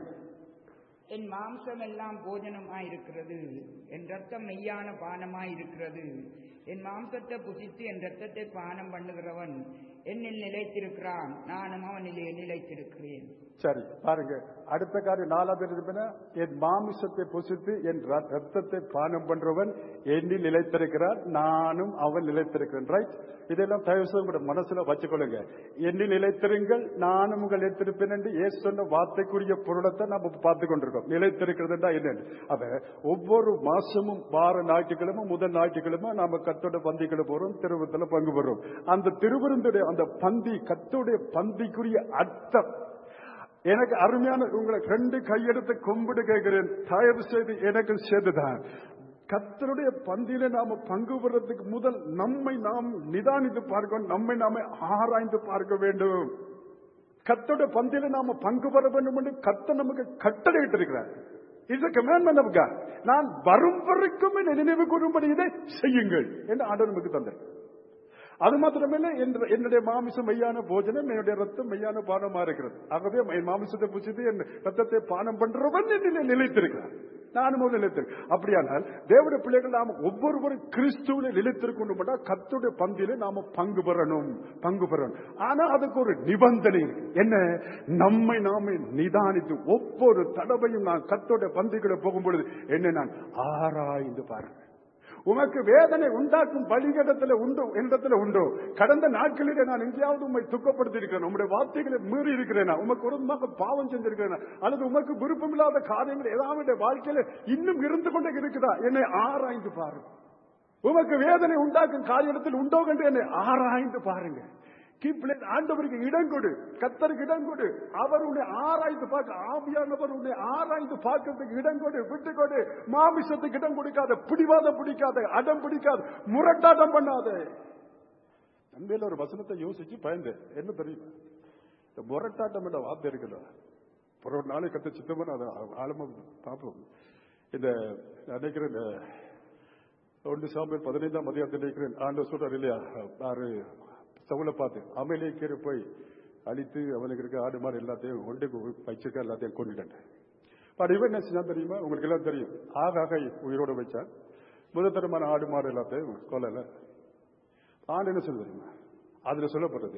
என் மாம்சம் எல்லாம் போஜனமாயிருக்கிறது என் ரத்தம் மெய்யான பானமாயிருக்கிறது என் மாம்சத்தை புசித்து என் ரத்தத்தை பானம் பண்ணுகிறவன் என்னில் நிலைத்திருக்கிறான் நானும் அவனிலே நிலைத்திருக்கிறேன் சரி பாருங்க அடுத்த காரியம் நாலாவது இருப்பினா என் மாமிசத்தை புசித்து என் ர- ரத்தத்தை பானம் பண்றவன் என்னில் நிலைத்திருக்கிறான் நானும் அவன் நிலைத்திருக்கிறேன் ரைட் இதெல்லாம் தயவு செய்து உங்களோட மனசுல வச்சுக்கொள்ளுங்க என்னில் நிலைத்திருங்கள் நானும் உங்கள் நிலைத்திருப்பேன் என்று ஏசு சொன்ன வார்த்தைக்குரிய பொருளத்தை நம்ம பார்த்து கொண்டிருக்கோம் நிலைத்திருக்கிறதுனா என்னன்னு அப்ப ஒவ்வொரு மாசமும் வார ஞாயிற்றுக்கிழமை முதல் ஞாயிற்றுக்கிழமை நாம கத்தோட பந்திகளை போறோம் திருவத்துல பங்கு பெறுறோம் அந்த திருவிருந்துடைய அந்த பந்தி கத்தோடைய பந்திக்குரிய அர்த்தம் எனக்கு அருமையான உங்களை ரெண்டு கையெடுத்து கும்பிடு கேட்கிறேன் தயவு செய்து எனக்கு சேர்த்துதான் கத்தருடைய பந்தியில நாம பங்கு பெறதுக்கு முதல் நம்மை நாம் நிதானித்து பார்க்க நம்மை நாம ஆராய்ந்து பார்க்க வேண்டும் கத்தோட பந்தியில நாம பங்கு பெற வேண்டும் என்று கத்த நமக்கு கட்டளையிட்டு இருக்கிறார் இட்ஸ் கமாண்ட்மெண்ட் ஆஃப் காட் நான் வரும் வரைக்கும் என்னை நினைவு கூறும்படி இதை செய்யுங்கள் என்று ஆண்டவர் நமக்கு தந்தார் அது மாத்திரமல்ல என்ற- என்னுடைய மாமிசம் மெய்யான போஜனம் என்னுடைய ரத்தம் மெய்யான பானமா இருக்கிறது ஆகவே என் மாமிசத்தை புசித்து என் ரத்தத்தை பானம் பண்றவன் என்னிலே நிலைத்திருக்கிறான் நானும் ஒரு நிலைத்திருக்கேன் அப்படியானால் தேவனுடைய பிள்ளைகள் நாம ஒவ்வொருவரும் கிறிஸ்துவில நிலைத்திருக்கணும் கத்துடைய பந்தியில நாம பங்கு பெறணும் பங்கு பெறணும் ஆனா அதுக்கு ஒரு நிபந்தனை இருக்கு என்ன நம்மை நாமே நிதானித்து ஒவ்வொரு தடவையும் நான் கத்தோட பந்திகளை போகும் பொழுது என்ன நான் ஆராய்ந்து பாருங்க உமக்கு வேதனை உண்டாக்கும் பலிகடத்துல உண்டோ என்னிடத்துல உண்டோ கடந்த நாட்களிலே நான் எங்கேயாவது உண்மை துக்கப்படுத்தி இருக்கிறேன் உங்களுடைய வார்த்தைகளை மீறி இருக்கிறேனா உமக்கு உடம்பாக பாவம் செஞ்சிருக்கிறேனா அல்லது உமக்கு விருப்பமில்லாத காரியங்கள் ஏதாவது என்னுடைய வாழ்க்கையில இன்னும் இருந்து கொண்டே இருக்குதா என்னை ஆராய்ந்து பாருங்க உமக்கு வேதனை உண்டாக்கும் காரியத்தில் உண்டோ என்று என்னை ஆராய்ந்து பாருங்க கீப்பிளே ஆண்டவருக்கு இடம் கொடு கத்தருக்கு இடம் கொடு அவர் உன்னை ஆராய்ந்து பார்க்க ஆவியானவர் உன்னை ஆராய்ந்து பார்க்கறதுக்கு இடம் கொடு விட்டு கொடு மாமிசத்துக்கு இடம் கொடுக்காத பிடிவாதம் பிடிக்காத அடம் பிடிக்காத முரட்டாட்டம் பண்ணாத அண்மையில ஒரு வசனத்தை யோசிச்சு பயந்தேன் என்ன தெரியுமா இந்த முரட்டாட்டம் என்ற வார்த்தை இருக்குல்ல ஒரு ஒரு நாளை கத்த சித்தமான அதை ஆழமா பார்ப்போம் இந்த நான் நினைக்கிறேன் இந்த ஒன்று சாம்பல் பதினைந்தாம் அதிகாரத்தில் நினைக்கிறேன் ஆண்டு சொல்றாரு இல்லையா ஆறு சவுளை பார்த்து அமலேக்கரை போய் அழித்து அவனுக்கு இருக்க ஆடு மாடு எல்லாத்தையும் ஒன்று வச்சிருக்க எல்லாத்தையும் கொண்டுட்டேன் பட் இவன் என்ன செஞ்சான் தெரியுமா உங்களுக்கு எல்லாம் தெரியும் ஆகாக உயிரோட வச்சான் முதத்தரமான ஆடு மாடு எல்லாத்தையும் கொல்லல ஆண்டு என்ன சொல்ல தெரியுமா அதுல சொல்லப்பட்டது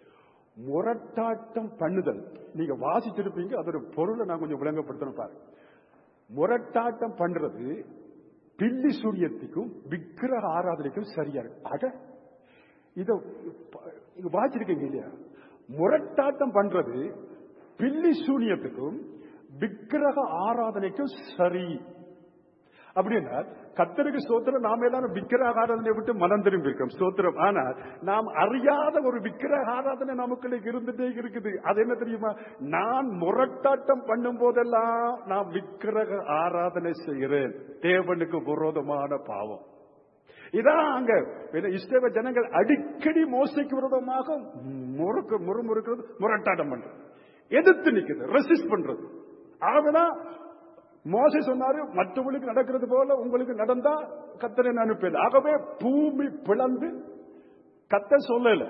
முரட்டாட்டம் பண்ணுதல் நீங்க வாசிச்சிருப்பீங்க அதோட பொருளை நான் கொஞ்சம் விளங்கப்படுத்தணும் பாரு முரட்டாட்டம் பண்றது பில்லி சூரியத்துக்கும் விக்கிரக ஆராதனைக்கும் சரியா இருக்கு அட இத ப- இங்க வாசிச்சிருக்கீங்க இல்லையா முரட்டாட்டம் பண்றது பில்லி சூனியத்துக்கும் விக்கிரக ஆராதனைக்கும் சரி அப்படின்னா கத்தருக்கு ஸ்தோத்திரம் நாம எல்லாரும் விக்கிரக ஆராதனை விட்டு மனம் திரும்பி இருக்கோம் ஸ்தோத்திரம் ஆனால் நாம் அறியாத ஒரு விக்கிரக ஆராதனை நமக்குள்ள இருந்துட்டே இருக்குது அது என்ன தெரியுமா நான் முரட்டாட்டம் பண்ணும் போதெல்லாம் நான் விக்கிரக ஆராதனை செய்கிறேன் தேவனுக்கு விரோதமான பாவம் இதான் அங்க என்ன இஸ்ரேல ஜனங்கள் அடிக்கடி மோசைக்கு விரோதமாக முறுக்கு முறுமுறுக்கிறது முரட்டாட்டம் பண்றது எதிர்த்து நிக்கிறது ரெசிஸ்ட் பண்றது ஆகதான் மோசை சொன்னாரு மற்றவங்களுக்கு நடக்கிறது போல உங்களுக்கு நடந்தா கத்தரை நான் அனுப்பேன் ஆகவே பூமி பிளந்து கத்த சொல்லல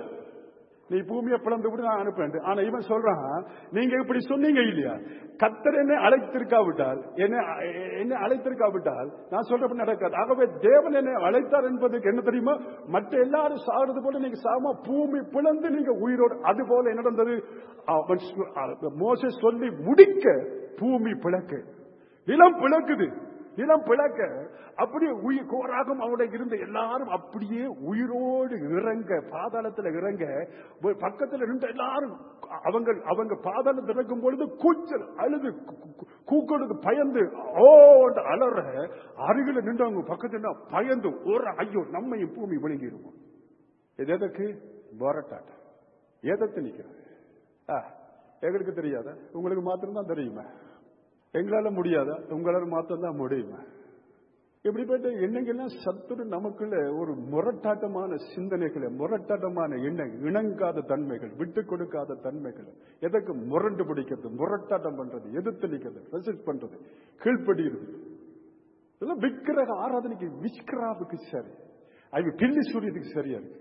நீ பூமியை பிளந்து விட்டு நான் அனுப்பேன் ஆனா இவன் சொல்றான் நீங்க இப்படி சொன்னீங்க இல்லையா கத்தர் என்னை அழைத்திருக்காவிட்டால் என்ன என்னை அழைத்திருக்காவிட்டால் நான் சொல்றப்ப நடக்காது ஆகவே தேவன் என்னை அழைத்தார் என்பதுக்கு என்ன தெரியுமா மற்ற எல்லாரும் சாகிறது போல நீங்க சாம பூமி பிளந்து நீங்க உயிரோடு அது போல என்ன நடந்தது அவன் சொ- மோசே சொல்லி முடிக்க பூமி பிளக்கு நிலம் பிளக்குது நிலம் பிளக்க அப்படியே உயிர் கோராகம் அவனுடைய இருந்த எல்லாரும் அப்படியே உயிரோடு இறங்க பாதாளத்துல இறங்க ஒரு பக்கத்துல இருந்த எல்லாரும் அவங்க அவங்க பாதாளத்தில் இறங்கும் பொழுது கூச்சல் அழுது கூ- கூ- கூக்கொடுக்கு பயந்து ஓ அலற அருகில நின்றவங்க பக்கத்துல பயந்து ஒரு ஐயோ நம்மையும் பூமி விழுங்கிடுவோம் இது எதற்கு போராட்டாட்டம் எதற்கு நிக்கிறது ஆ, எங்களுக்கு தெரியாதா உங்களுக்கு மாத்திரம்தான் தெரியுமா எங்களால முடியாதா உங்களால மாத்திரம் தான் முடியுமா இப்படிப்பட்ட எண்ணங்கள்லாம் சத்துரு நமக்குள்ள ஒரு முரட்டாட்டமான சிந்தனைகளை முரட்டாட்டமான எண்ணம் இணங்காத தன்மைகள் விட்டு கொடுக்காத தன்மைகள் எதற்கு முரண்டு பிடிக்கிறது முரட்டாட்டம் பண்றது எதிர்த்து நிக்கிறது ரெசிஸ்ட் பண்றது கீழ்ப்படுகிறது இதெல்லாம் விக்கிரக ஆராதனைக்கு விஸ்கிராவுக்கு சரி அது பில்லி சூரியத்துக்கு சரியா இருக்கு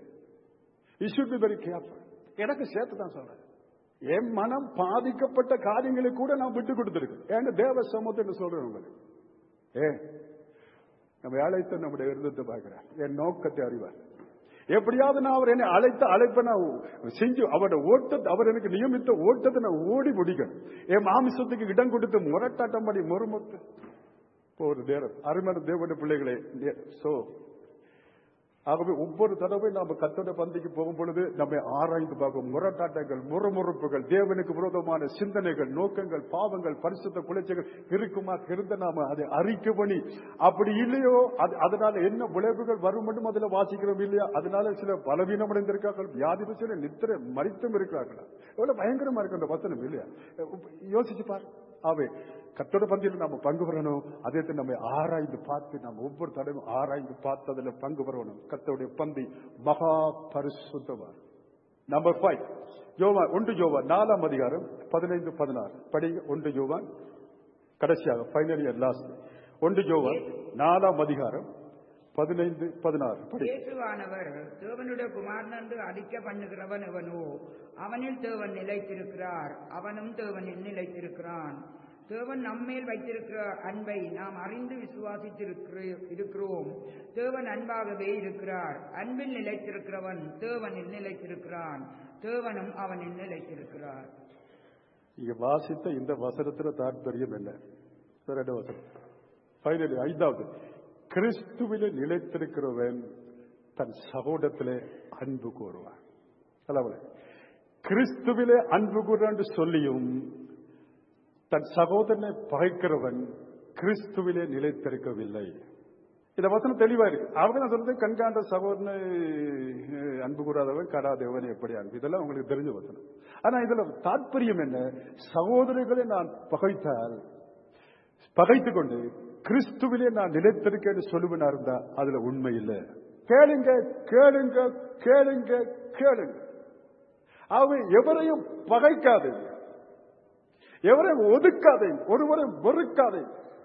you should be very careful எனக்கு சேர்த்து தான் சொல்றேன் என் மனம் பாதிக்கப்பட்ட காரியங்களை கூட நான் விட்டு கொடுத்துருக்கேன் ஏன்னா தேவ சமூகத்தை சொல்றேன் உங்களுக்கு ஏ நம்ம அழைத்த நம்முடைய விருந்தத்தை பார்க்கிறேன் என் நோக்கத்தை அறிவார் எப்படியாவது நான் அவர் என்னை அழைத்த அழைப்பை நான் செஞ்சு அவரோட ஓட்டத்தை அவர் எனக்கு நியமித்த ஓட்டத்தை நான் ஓடி முடிக்கணும் என் மாமிசத்துக்கு இடம் கொடுத்து முரட்டாட்டம் பண்ணி முறுமுத்து ஒரு நேரம் அருமையான தேவனுடைய பிள்ளைகளே சோ ஆகவே ஒவ்வொரு தடவை நாம கத்தோட பந்திக்கு போகும் பொழுது நம்மை ஆராய்ந்து பார்க்கும் முரட்டாட்டங்கள் முறமுறுப்புகள் தேவனுக்கு விரோதமான சிந்தனைகள் நோக்கங்கள் பாவங்கள் பரிசுத்த குலைச்சைகள் இருக்குமா இருந்த நாம அதை அறிக்கை பண்ணி அப்படி இல்லையோ அது அதனால என்ன விளைவுகள் வரும் மட்டும் அதுல வாசிக்கிறோம் இல்லையா அதனால சில பலவீனமடைந்திருக்கார்கள் வியாதி சில நித்திரை மறித்தும் இருக்கிறார்களா எவ்வளவு பயங்கரமா இருக்கு அந்த வசனம் இல்லையா யோசிச்சு பாரு அவை கத்தோட பந்தியில் நாம பங்கு பெறணும் அதே நம்ம ஆராய்ந்து பார்த்து நம்ம ஒவ்வொரு தடவையும் ஆராய்ந்து பார்த்து அதுல பங்கு பெறணும் கத்தோடைய பந்தி மகா பரிசுத்தவார் நம்பர் ஃபைவ் யோவான் ஒன்று யோவான் நாலாம் அதிகாரம் பதினைந்து பதினாறு படிங்க ஒன்று யோவான் கடைசியாக ஃபைனல் இயர் லாஸ்ட் ஒன்று யோவான் நாலாம் அதிகாரம் பதினைந்து பதினாறு படி இயேசுவானவர் தேவனுடைய குமாரன் என்று அறிக்க பண்ணுகிறவன் எவனோ அவனில் தேவன் நிலைத்திருக்கிறார் அவனும் தேவனில் நிலைத்திருக்கிறான் தேவன் நம்மேல் வைத்திருக்கிற அன்பை நாம் அறிந்து விசுவாசித்திருக்கிற- இருக்கிறோம் தேவன் அன்பாகவே இருக்கிறார் அன்பில் நிலைத்திருக்கிறவன் தேவனில் நிலைத்திருக்கிறான் தேவனும் அவனில் நிலைத்திருக்கிறார் இங்க வாசித்த இந்த வசனத்துல தாற்பயம் என்ன ரெண்டு வசனம் ஃபைனலி ஐந்தாவது கிறிஸ்துவிலே நிலைத்திருக்கிறவன் தன் சகோதரத்திலே அன்பு கூறுவான் அல்லவளே கிறிஸ்துவிலே அன்பு கூறான்னு சொல்லியும் தன் சகோதரனை பகைக்கிறவன் கிறிஸ்துவிலே நிலைத்திருக்கவில்லை இந்த வசனம் தெளிவா இருக்கு அவங்க நான் சொல்றது கண்காண்ட சகோதரனை அஹ், அன்பு கூறாதவன் கடாதவன் எப்படி அன்பு இதெல்லாம் உங்களுக்கு தெரிஞ்ச வசனம் ஆனா இதுல தாற்பயம் என்ன சகோதரர்களை நான் பகைத்தால் பகைத்துக் கொண்டு கிறிஸ்துவிலே நான் நிலைத்திருக்கேன்னு சொல்லுவனா இருந்தா அதுல உண்மை இல்லை கேளுங்க கேளுங்க கேளுங்க கேளுங்க அவன் எவரையும் பகைக்காது எவரையும் ஒதுக்காதே ஒருவரை வெறுக்காதே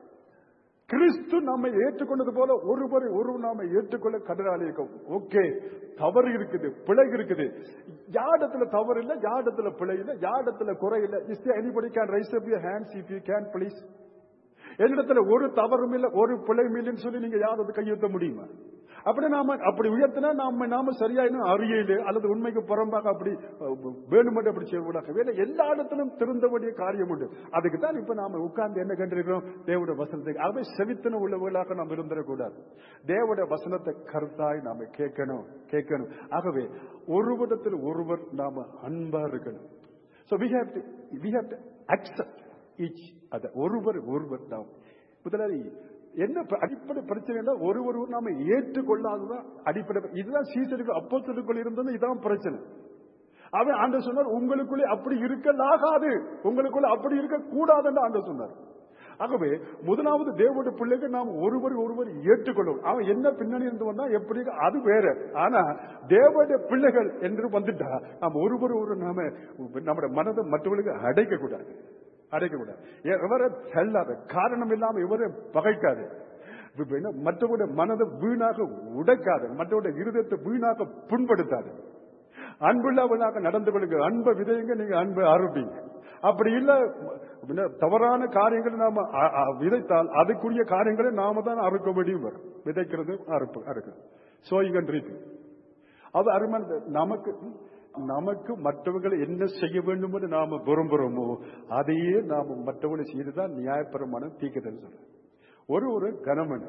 கிறிஸ்து நம்மை ஏற்றுக்கொண்டது போல ஒருவரை ஒருவர் நாம ஏற்றுக்கொள்ள கடனாளி இருக்கும் ஓகே தவறு இருக்குது பிழை இருக்குது யாடத்துல தவறு இல்லை யாடத்துல பிழை இல்லை யாடத்துல குறை இல்லை is anybody can raise up your hands if you can please என்னிடத்துல ஒரு தவறும் இல்லை ஒரு பிழையும் இல்லைன்னு சொல்லி நீங்க யாராவது கையெழுத்த முடியுமா அப்படி நாம அப்படி உயர்த்தினா நாம நாம சரியா இன்னும் அறியல அல்லது உண்மைக்கு புறம்பாக அப்படி அஹ், வேணுமென்று அப்படி செய்வதாக வேலை எல்லா இடத்திலும் திருந்த வேண்டிய காரியம் உண்டு அதுக்கு தான் இப்ப நாம உட்கார்ந்து என்ன கண்டிருக்கிறோம் தேவடைய வசனத்தை ஆகவே செவித்தன உள்ளவர்களாக நாம் இருந்துடக்கூடாது தேவடைய வசனத்தை கருத்தாய் நாம கேட்கணும் கேட்கணும் ஆகவே ஒருவரிடத்தில் ஒருவர் நாம அன்பா இருக்கணும் So we have to we have to accept each other. ஒருவர் ஒருவர் நாம் முதலாளி என்ன ப- அடிப்படை பிரச்சனை ஒருவர் நாம ஏற்றுக்கொள்ளாததான் அடிப்படை இதுதான் சீசருக்கு அப்போஸ்தலருக்குள் இருந்தது இதான் பிரச்சனை அவன் ஆண்டு சொன்னார் உங்களுக்குள்ளே அப்படி இருக்கலாகாது உங்களுக்குள்ள அப்படி இருக்க கூடாதுன்னு ஆண்டு சொன்னார் ஆகவே முதலாவது தேவனுடைய பிள்ளைக்கு நாம் ஒருவர் ஒருவர் ஏற்றுக்கொள்ளும் அவன் என்ன பின்னணி இருந்து வந்தா எப்படி அது வேற ஆனா தேவனுடைய பிள்ளைகள் என்று வந்துட்டா நாம் ஒருவர் ஒரு நாம நம்முடைய மனதை மற்றவர்களுக்கு அடைக்க கூடாது அடைக்க கூடாது இவரை செல்லாத காரணம் இல்லாம இவரை பகைக்காது இப்ப என்ன, மற்றவருடைய மனதை வீணாக உடைக்காது மற்றவருடைய இருதயத்தை வீணாக புண்படுத்தாது அன்புள்ளவனாக நடந்து கொள்ளுங்க அன்பை விதையுங்க நீங்க அன்பை ஆரம்பிங்க அப்படி இல்ல பின்ன தவறான காரியங்களை நாம அ- அ- விதைத்தால் அதுக்குரிய காரியங்களை நாம தான் அறுக்க வேண்டியும் வரும் விதைக்கிறது அறுப்பு அறுக்கு சோயிகன் ரீதி அது அருமன் நமக்கு நமக்கு மற்றவர்களை என்ன செய்ய வேண்டும் என்று நாம விரும்புகிறோமோ அதையே நாம மற்றவர்களை செய்துதான் நியாயபரமான தீக்குதல் சொல்ற ஒரு ஒரு கனமன்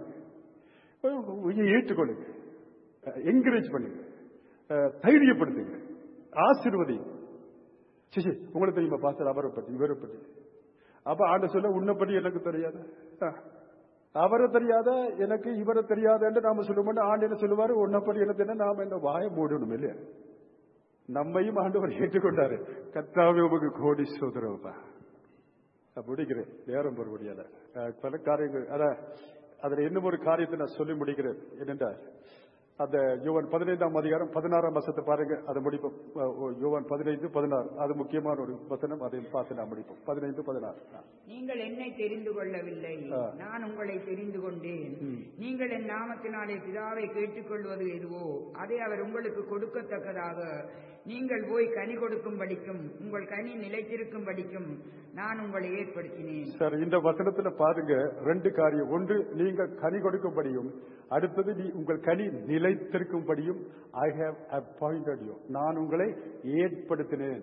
ஏற்றுக்கொள்ளுங்க என்கரேஜ் பண்ணுங்க அஹ், தைரியப்படுத்துங்க ஆசீர்வதி சிசி உங்களுக்கு தெரியுமா பாஸ்டர் அவரை பற்றி இவரை பற்றி அப்ப ஆண்ட சொல்ல உன்னை பற்றி எனக்கு தெரியாது அஹ், அவரை தெரியாத எனக்கு இவரை தெரியாத என்று நாம சொல்லுவோம் ஆண்டு என்ன சொல்லுவாரு உன்னை பற்றி எனக்கு என்ன நாம என்ன வாய மூடணும் இல்லையா நம்மையும் ஆண்டவர் ஏற்றுக்கொண்டாரு கத்தாவே உமக்கு கோடி சோதரவுப்பா நான் முடிக்கிறேன் நேரம் பெற முடியல அஹ், பல காரியங்கள் அதான் அதுல இன்னும் ஒரு காரியத்தை நான் சொல்லி முடிக்கிறேன் என்னென்றால் அந்த யோவான் பதினைந்தாம் அதிகாரம் பதினாறாம் வசத்தை பாருங்க அதை முடிப்போம் அஹ், ஓ, யோவான் பதினைந்து பதினாறு அது முக்கியமான ஒரு வசனம் அதையும் பார்த்து நான் முடிப்போம் பதினைந்து பதினாறு ஆ. நீங்கள் என்னை தெரிந்து கொள்ளவில்லை ஆ. நான் உங்களை தெரிந்து கொண்டேன் ம். நீங்கள் என் நாமத்தினாலே பிதாவை கேட்டுக்கொள்வது எதுவோ அதை அவர் உங்களுக்கு கொடுக்கத்தக்கதாக நீங்கள் போய் கனி கொடுக்கும்படிக்கும் உங்கள் கனி நிலைத்திருக்கும்படிக்கும் நான் உங்களை ஏற்படுத்தினேன் சரி இந்த வசனத்துல பாருங்க ரெண்டு காரியம் ஒன்று நீங்க கனி கொடுக்கும்படியும் அடுத்தது நீ உங்கள் கனி நிலைத்திருக்கும்படியும் ஐ ஹேவ் அப்பாயிண்டட் யூ நான் உங்களை ஏற்படுத்தினேன்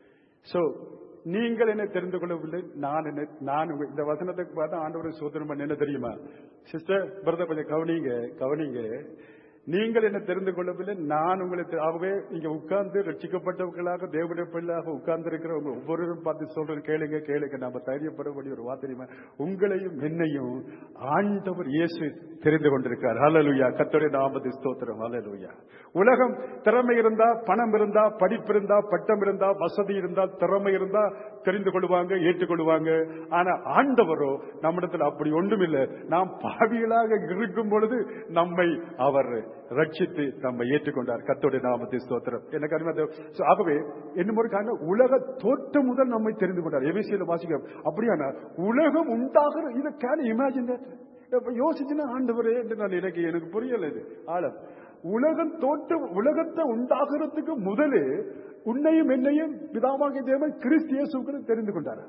சோ நீங்கள் என்ன தெரிந்து கொள்ளவில்லை நான் என்ன நான் உங்க- இந்த வசனத்துக்கு பார்த்தா ஆண்டவர் சோதனம் பண்ண என்ன தெரியுமா சிஸ்டர் பிரதர் கொஞ்சம் கவனிங்க கவனிங்க நீங்கள் என்ன தெரிந்து கொள்ளவில்லை நான் உங்களை தெ- ஆகவே நீங்க உட்கார்ந்து ரட்சிக்கப்பட்டவர்களாக தேவனுடைய பிள்ளையாக உட்கார்ந்து இருக்கிறவங்க ஒவ்வொருவரும் பார்த்து சொல்றேன் கேளுங்க கேளுங்க நாம தைரியப்பட வேண்டிய ஒரு வார்த்தை தெரியுமா உங்களையும் என்னையும் ஆண்டவர் இயேசு தெரிந்து கொண்டிருக்கார் ஹalleluya கர்த்தருடைய நாமத்தை ஸ்தோத்திரம் ஹalleluya உலகம் திறமை இருந்தா பணம் இருந்தா படிப்பு இருந்தா பட்டம் இருந்தா வசதி இருந்தா திறமை இருந்தா தெரிந்து கொள்வாங்க ஏற்றுக்கொள்வாங்க ஆனா ஆண்டவரோ நம்மிடத்தில் அப்படி ஒன்றுமில்லை நாம் பாவிகளாக இருக்கும் பொழுது நம்மை அவர் ரட்சித்து நம்மை ஏற்றுக்கொண்டார் கர்த்தருடைய நாமத்தை ஸ்தோத்திரம் எனக்கு அருமையான தேவ- So, ஆகவே என்னும் ஒரு காரணம் உலக தோற்றம் முதல் நம்மை தெரிந்து கொண்டார் எபிசியில வாசிக்க அப்படியானா உலகம் உண்டாகிற இதை கேன் இமேஜின் இப்ப யோசிச்சுன்னா ஆண்டவரே என்று நான் எனக்கு எனக்கு புரியல இது ஆழம் உலகம் தோற்றம் உலகத்தை உண்டாகிறதுக்கு முதலே உன்னையும் என்னையும் பிதாவாகிய தேவன் கிறிஸ்து இயேசுக்கு தெரிந்து கொண்டார்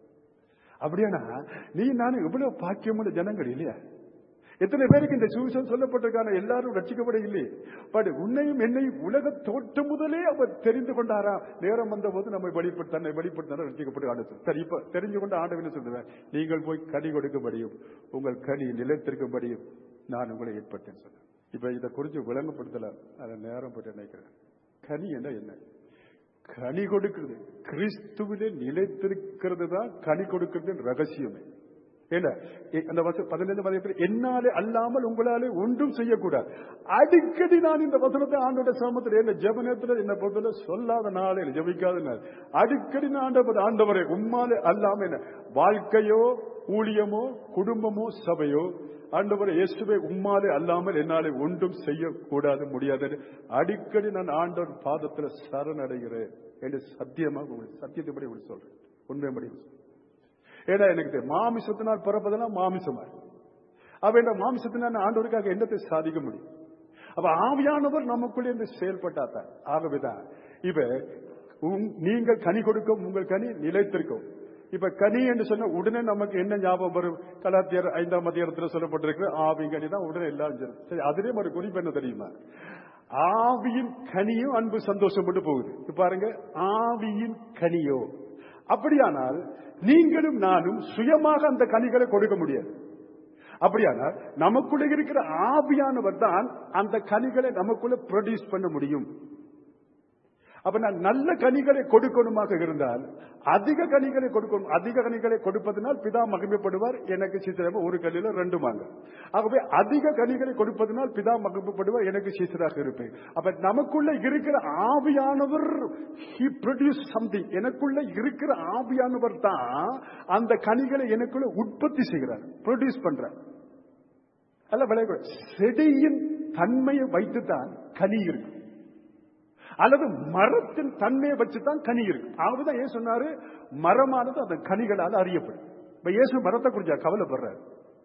அப்படியானா நீ நானும் எவ்வளவு பாக்கியமுள்ள ஜனங்கள் இல்லையா எத்தனை பேருக்கு இந்த சுவிசம் சொல்லப்பட்டிருக்கான எல்லாரும் ரட்சிக்கப்பட இல்லை பட் உன்னையும் என்னையும் உலக தோற்றம் முதலே அவர் தெரிந்து கொண்டாரா நேரம் வந்த போது நம்மை வெளிப்பட்டு தன்னை வெளிப்படுத்த ரட்சிக்கப்பட்டு ஆண்டு சரி இப்ப தெரிஞ்சு கொண்டு ஆண்டவன் என்ன சொல்லுவேன் நீங்கள் போய் கனி கொடுக்கும்படியும் உங்கள் கனி நிலைத்திருக்கும்படியும் நான் உங்களை ஏற்பட்டேன் சொன்னேன் இப்ப இதை குறித்து விளங்கப்படுத்தல அதை நேரம் போட்டு நினைக்கிறேன் கனி என்ன என்ன கனி கொடுக்கிறது கிறிஸ்துவிலே நிலைத்திருக்கிறது தான் கனி கொடுக்கிறது ரகசியமே என்ன எ- அந்த வசனம் பதினைந்து பதினெட்டு என்னாலே அல்லாமல் உங்களாலே ஒன்றும் செய்யக்கூடாது அடிக்கடி நான் இந்த வசனத்தை ஆண்டோட சிரமத்தில் என்ன ஜெபனத்தில் என்ன பொறுத்தல சொல்லாத நாளில் ஜெபிக்காத நாள் அடிக்கடி நான் ஆண்டவர் ஆண்டவரே உம்மாலே அல்லாம என்ன வாழ்க்கையோ ஊழியமோ குடும்பமோ சபையோ ஆண்டவர் இயேசுவை உம்மாலே அல்லாமல் என்னாலே ஒன்றும் செய்யக்கூடாது முடியாது அடிக்கடி நான் ஆண்டவர் பாதத்தில் சரணடைகிறேன் என்று சத்தியமாக உங்களுக்கு சத்தியத்தைப்படி உங்களுக்கு சொல்றேன் உண்மைப்படி சொல்றேன். ஏன்னா எனக்கு தெரியும், மாமிசத்தினால் பிறப்பதெல்லாம் மாமிசமா அப்ப இந்த மாமிசத்தினால் நான் ஆண்டவருக்காக என்னத்தை சாதிக்க முடியும் அப்ப ஆவியானவர் நமக்குள்ளே இருந்து செயல்பட்டாதான் ஆகவேதான் இப்ப உங்- நீங்கள் கனி கொடுக்கும் உங்கள் கனி நிலைத்திருக்கும் இப்ப கனி என்று சொன்ன உடனே நமக்கு என்ன ஞாபகம் வரும் கலாத்தியர் ஐந்தாம் அதிகாரத்தில் சொல்லப்பட்டிருக்கிற ஆவி கனி தான் உடனே எல்லாம் சரி. சரி அதிலே ஒரு குறிப்பு என்ன தெரியுமா ஆவியின் கனியும் அன்பு சந்தோஷம் மட்டும் போகுது இப்ப பாருங்க ஆவியின் கனியோ அப்படியானால் நீங்களும் நானும் சுயமாக அந்த கனிகளை கொடுக்க முடியாது அப்படியானால் நமக்குள்ள இருக்கிற ஆவியானவர் தான் அந்த கனிகளை நமக்குள்ள ப்ரொடியூஸ் பண்ண முடியும் அப்ப நான் நல்ல கனிகளை கொடுக்கணுமாக இருந்தால் அதிக கனிகளை கொடுக்கணும் அதிக கனிகளை கொடுப்பதனால் பிதா மகிமைப்படுவார் எனக்கு சீசராக ஒரு கல்லில ரெண்டு மாங்க ஆகவே அதிக கனிகளை கொடுப்பதனால் பிதா மகிமைப்படுவார் எனக்கு சீசராக இருப்பேன் அப்ப நமக்குள்ள இருக்கிற ஆவியானவர் he produce something எனக்குள்ள இருக்கிற ஆவியானவர் தான் அந்த கனிகளை எனக்குள்ள உற்பத்தி செய்கிறார் ப்ரொடியூஸ் பண்றார் அல்ல விளைய செடியின் தன்மையை வைத்துதான் கனி இருக்கு அல்லது மரத்தின் தன்மையை வச்சுதான் கனி இருக்கு ஆகவேதான் ஏன் சொன்னாரு மரமானது அந்த கனிகளால் அறியப்படும் இப்ப இயேசு மரத்தை குறிச்சா கவலைப்படுறாரு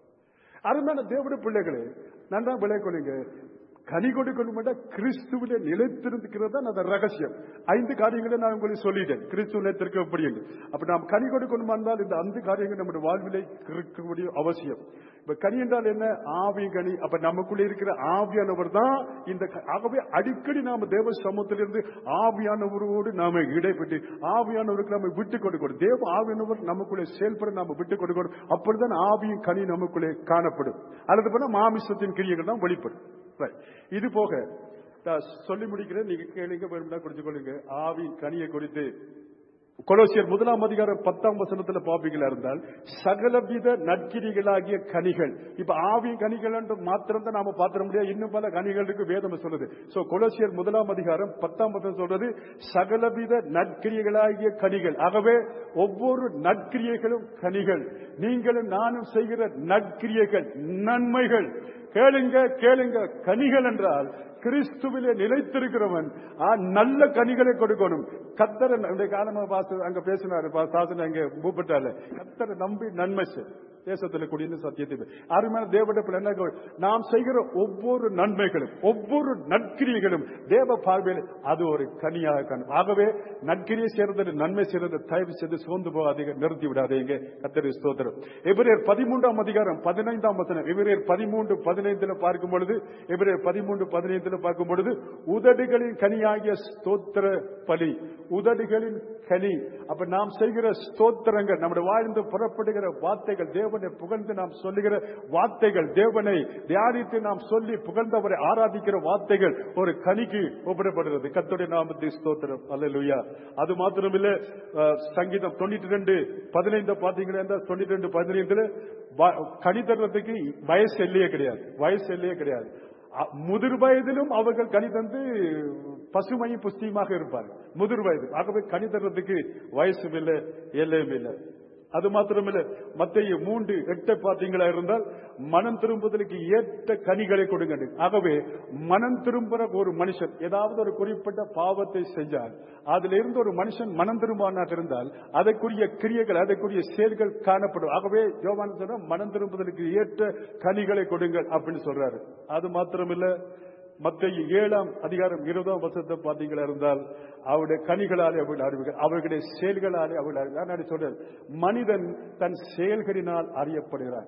அருமையான தேவட பிள்ளைகளே நன்றா விளைக்கொள்ளுங்க கனி கொடுக்கணும் கிறிஸ்துவில நிலைத்திருக்கிறது தான் அந்த ரகசியம் ஐந்து காரியங்களை நான் உங்களுக்கு சொல்லிட்டேன் கிறிஸ்துவ நிலைத்திருக்க எப்படி என்று அப்ப நாம் கனி கொடுக்கணுமா இருந்தால் இந்த ஐந்து காரியங்கள் நம்முடைய வாழ்விலை இருக்கக்கூடிய அவசியம் இப்ப கனி என்றால் என்ன ஆவி கனி அப்ப நமக்குள்ள இருக்கிற ஆவியானவர் தான் இந்த க- ஆகவே அடிக்கடி நாம தேவ சமூகத்திலிருந்து ஆவியானவரோடு நாம இடைப்பட்டு ஆவியானவருக்கு நாம விட்டு கொடுக்கணும் தேவ ஆவியானவர் நமக்குள்ளே செயல்பட நாம விட்டு கொடுக்கணும் அப்படிதான் ஆவியின் கனி நமக்குள்ளே காணப்படும் அல்லது போனா மாமிசத்தின் கிரியைகள் தான் வெளிப்படும் Right. இது போக நான் சொல்லி முடிக்கிறேன் நீங்க கேளுங்க வேணும்னா குறிச்சு கொள்ளுங்க ஆவியின் கனியை குறித்து கொலோசியர் முதலாம் அதிகாரம் பத்தாம் வசனத்துல பாப்பீங்களா இருந்தால் சகலவித நற்கிரிகளாகிய கனிகள் இப்ப ஆவியின் கனிகள் என்று மாத்திரம் தான் நாம பாத்திர முடியாது இன்னும் பல கனிகள் இருக்கு வேதம் சொல்லுது சோ கொலோசியர் முதலாம் அதிகாரம் பத்தாம் வசனம் சொல்றது சகலவித நற்கிரியைகளாகிய கனிகள் ஆகவே ஒவ்வொரு நற்கிரியைகளும் கனிகள் நீங்களும் நானும் செய்கிற நற்கிரியைகள் நன்மைகள் கேளுங்க கேளுங்க கனிகள் என்றால் கிறிஸ்துவிலே நிலைத்திருக்கிறவன் ஆ, நல்ல கனிகளை கொடுக்கணும் கத்தரை இந்த காலமா பாச அங்க பேசினாரு பா- சாசன அங்க மூப்பட்டால கத்தரை நம்பி நன்மை செய். தேசத்துல குடியிருந்து சத்தியத்தை பெறு. அருமையான தேவட பிள்ளை என்ன கவலை? நாம் செய்கிற ஒவ்வொரு நன்மைகளும் ஒவ்வொரு நற்கிரியைகளும் தேவ பார்வையில் அது ஒரு கனியாக காணும் ஆகவே நற்கிரியை சேர்ந்தது நன்மை சேர்ந்தது தயவு செய்து சோர்ந்து போகாதீங்க நிறுத்தி விடாதீங்க கத்தரி ஸ்தோத்திரம் எபிரேயர் பதிமூன்றாம் அதிகாரம் பதினைந்தாம் வசனம் எபிரேயர் பதிமூன்று பதினைந்துல பார்க்கும் பொழுது எபிரேயர் பதிமூன்று பதினைந்துல பார்க்கும் பொழுது உதடுகளின் கனியாகிய ஸ்தோத்திர பலி உதடுகளின் கனி அப்ப நாம் செய்கிற ஸ்தோத்திரங்கள் நம்முடைய வாழ்ந்து புறப்படுகிற வார்த்தைகள் தேவனை புகழ்ந்து நாம் சொல்லுகிற வார்த்தைகள் தேவனை தியானித்து நாம் சொல்லி புகழ்ந்தவரை ஆராதிக்கிற வார்த்தைகள் ஒரு கனிக்கு ஒப்பிடப்படுகிறது கத்துடைய நாமத்தை ஸ்தோத்திரம் அல்லேலூயா அது மாத்திரமில்ல அஹ், சங்கீதம் தொண்ணூற்றி ரெண்டு பதினைந்து பாத்தீங்கன்னா தொண்ணூற்றி ரெண்டு பதினைந்துல வ- கனி தர்றதுக்கு வயசு எல்லையே கிடையாது வயசு எல்லையே கிடையாது அ- முதிர் வயதிலும் அவர்கள் கனி தந்து பசுமையும் புஸ்தியுமாக இருப்பார்கள் முதிர் வயது ஆகவே கனி தர்றதுக்கு வயசும் இல்லை எல்லையும் இல்லை அது மாத்திரமில்ல மத்திய மூன்று எட்டை பார்த்தீங்களா இருந்தால் மனம் திரும்புதலுக்கு ஏற்ற கனிகளை கொடுங்க ஆகவே மனம் திரும்புற ஒரு மனுஷன் ஏதாவது ஒரு குறிப்பிட்ட பாவத்தை செஞ்சால் அதுல இருந்து ஒரு மனுஷன் மனம் திரும்பானாக இருந்தால் அதற்குரிய கிரியைகள் அதற்குரிய செயல்கள் காணப்படும் ஆகவே யோவான் சொன்ன மனம் திரும்புதலுக்கு ஏற்ற கனிகளை கொடுங்கள் அப்படின்னு சொல்றாரு அது மாத்திரமில்ல மத்திய ஏழாம் அதிகாரம் இருபதாம் வருஷத்தை பார்த்தீங்களா இருந்தால் அவருடைய கனிகளாலே அவர்கள் அறிவுகள் அவர்களுடைய செயல்களாலே அவர்கள் அறிவுகள் நான் சொல்றேன் மனிதன் தன் செயல்களினால் அறியப்படுகிறான்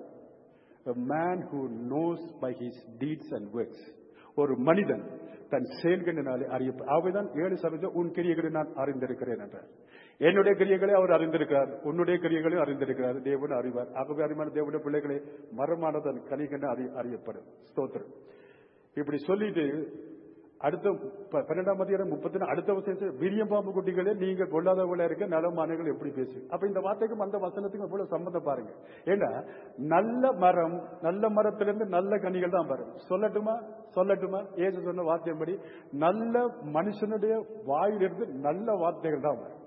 A man who knows by his deeds and works. ஒரு மனிதன் தன் செயல்களினாலே அறிய அவைதான் ஏழு சதவீதம் உன் கிரியைகளை நான் அறிந்திருக்கிறேன் என்றார் என்னுடைய கிரியைகளை அவர் அறிந்திருக்கிறார் உன்னுடைய கிரியைகளையும் அறிந்திருக்கிறார் தேவன் அறிவார் ஆகவே அறிமான தேவனுடைய பிள்ளைகளை மரமானதன் கனிகன்னு அறி அறியப்படும் ஸ்தோத்திரம் இப்படி சொல்லிட்டு அடுத்த ப- பன்னெண்டாம் அதிகாரம் முப்பத்தி அடுத்த வருஷம் விரியம் பாம்பு குட்டிகளே நீங்க கொள்ளாதவங்களா இருக்க நலமானங்கள் எப்படி பேசு அப்ப இந்த வார்த்தைக்கும் அந்த வசனத்துக்கும் எவ்வளவு சம்பந்தம் பாருங்க ஏன்னா நல்ல மரம் நல்ல மரத்திலிருந்து நல்ல கனிகள் தான் வரும் சொல்லட்டுமா சொல்லட்டுமா ஏசு சொன்ன வார்த்தையின்படி நல்ல மனுஷனுடைய வாயிலிருந்து நல்ல வார்த்தைகள் தான் வரும்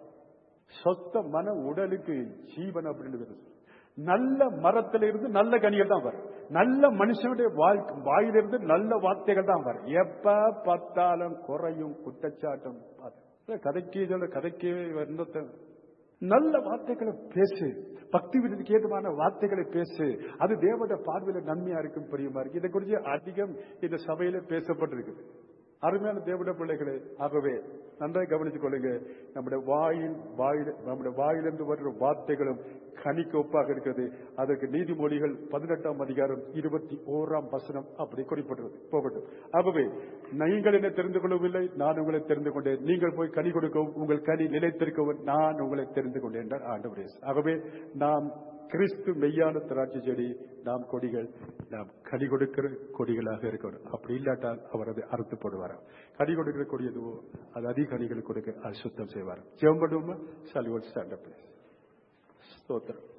சொத்த மன உடலுக்கு ஜீவன் அப்படின்னு நல்ல மரத்திலிருந்து நல்ல கனிகள் தான் வரும் நல்ல மனுஷனுடைய வாழ்க்கை வாயிலிருந்து நல்ல வார்த்தைகள் தான் வரும் எப்ப பார்த்தாலும் குறையும் குற்றச்சாட்டும் அது. கதைக்கு சொல்ல கதைக்கு என்னத்த நல்ல வார்த்தைகளை பேசு பக்தி விருதுக்கு ஏதுவான வார்த்தைகளை பேசு அது தேவட பார்வையில நன்மையா இருக்கும் பிரியமா இருக்கு இதை குறித்து அதிகம் இந்த சபையில பேசப்பட்டிருக்குது அருமையான தேவட பிள்ளைகளே ஆகவே நன்றாக கவனித்துக் கொள்ளுங்க நம்முடைய வாயின் வாயில் நம்முடைய வாயிலிருந்து வருகிற வார்த்தைகளும் கனிக்கு ஒப்பாக இருக்கிறது அதற்கு நீதிமொழிகள் பதினெட்டாம் அதிகாரம் இருபத்தி ஓராம் வசனம் அப்படி குறிப்பிட்டது போகட்டும் ஆகவே நீங்கள் என்ன தெரிந்து கொள்ளவில்லை நான் உங்களை தெரிந்து கொண்டேன் நீங்கள் போய் கனி கொடுக்கவும் உங்கள் கனி நிலைத்திருக்கவும் நான் உங்களை தெரிந்து கொண்டேன் என்றார் ஆண்டவரே ஆகவே நாம் கிறிஸ்து மெய்யான திராட்சை செடி நாம் கொடிகள் நாம் கனி கொடுக்கிற கொடிகளாக இருக்கணும் அப்படி இல்லாட்டால் அவர் அதை அறுத்து போடுவார் கனி கொடுக்கிற கொடி எதுவோ அது அதிக கனிகள் கொடுக்க அது சுத்தம் செய்வார் ஜெபம் பண்ணுவோமா சாலி ஸ்டாண்ட் அப் ஸ்தோத்திரம்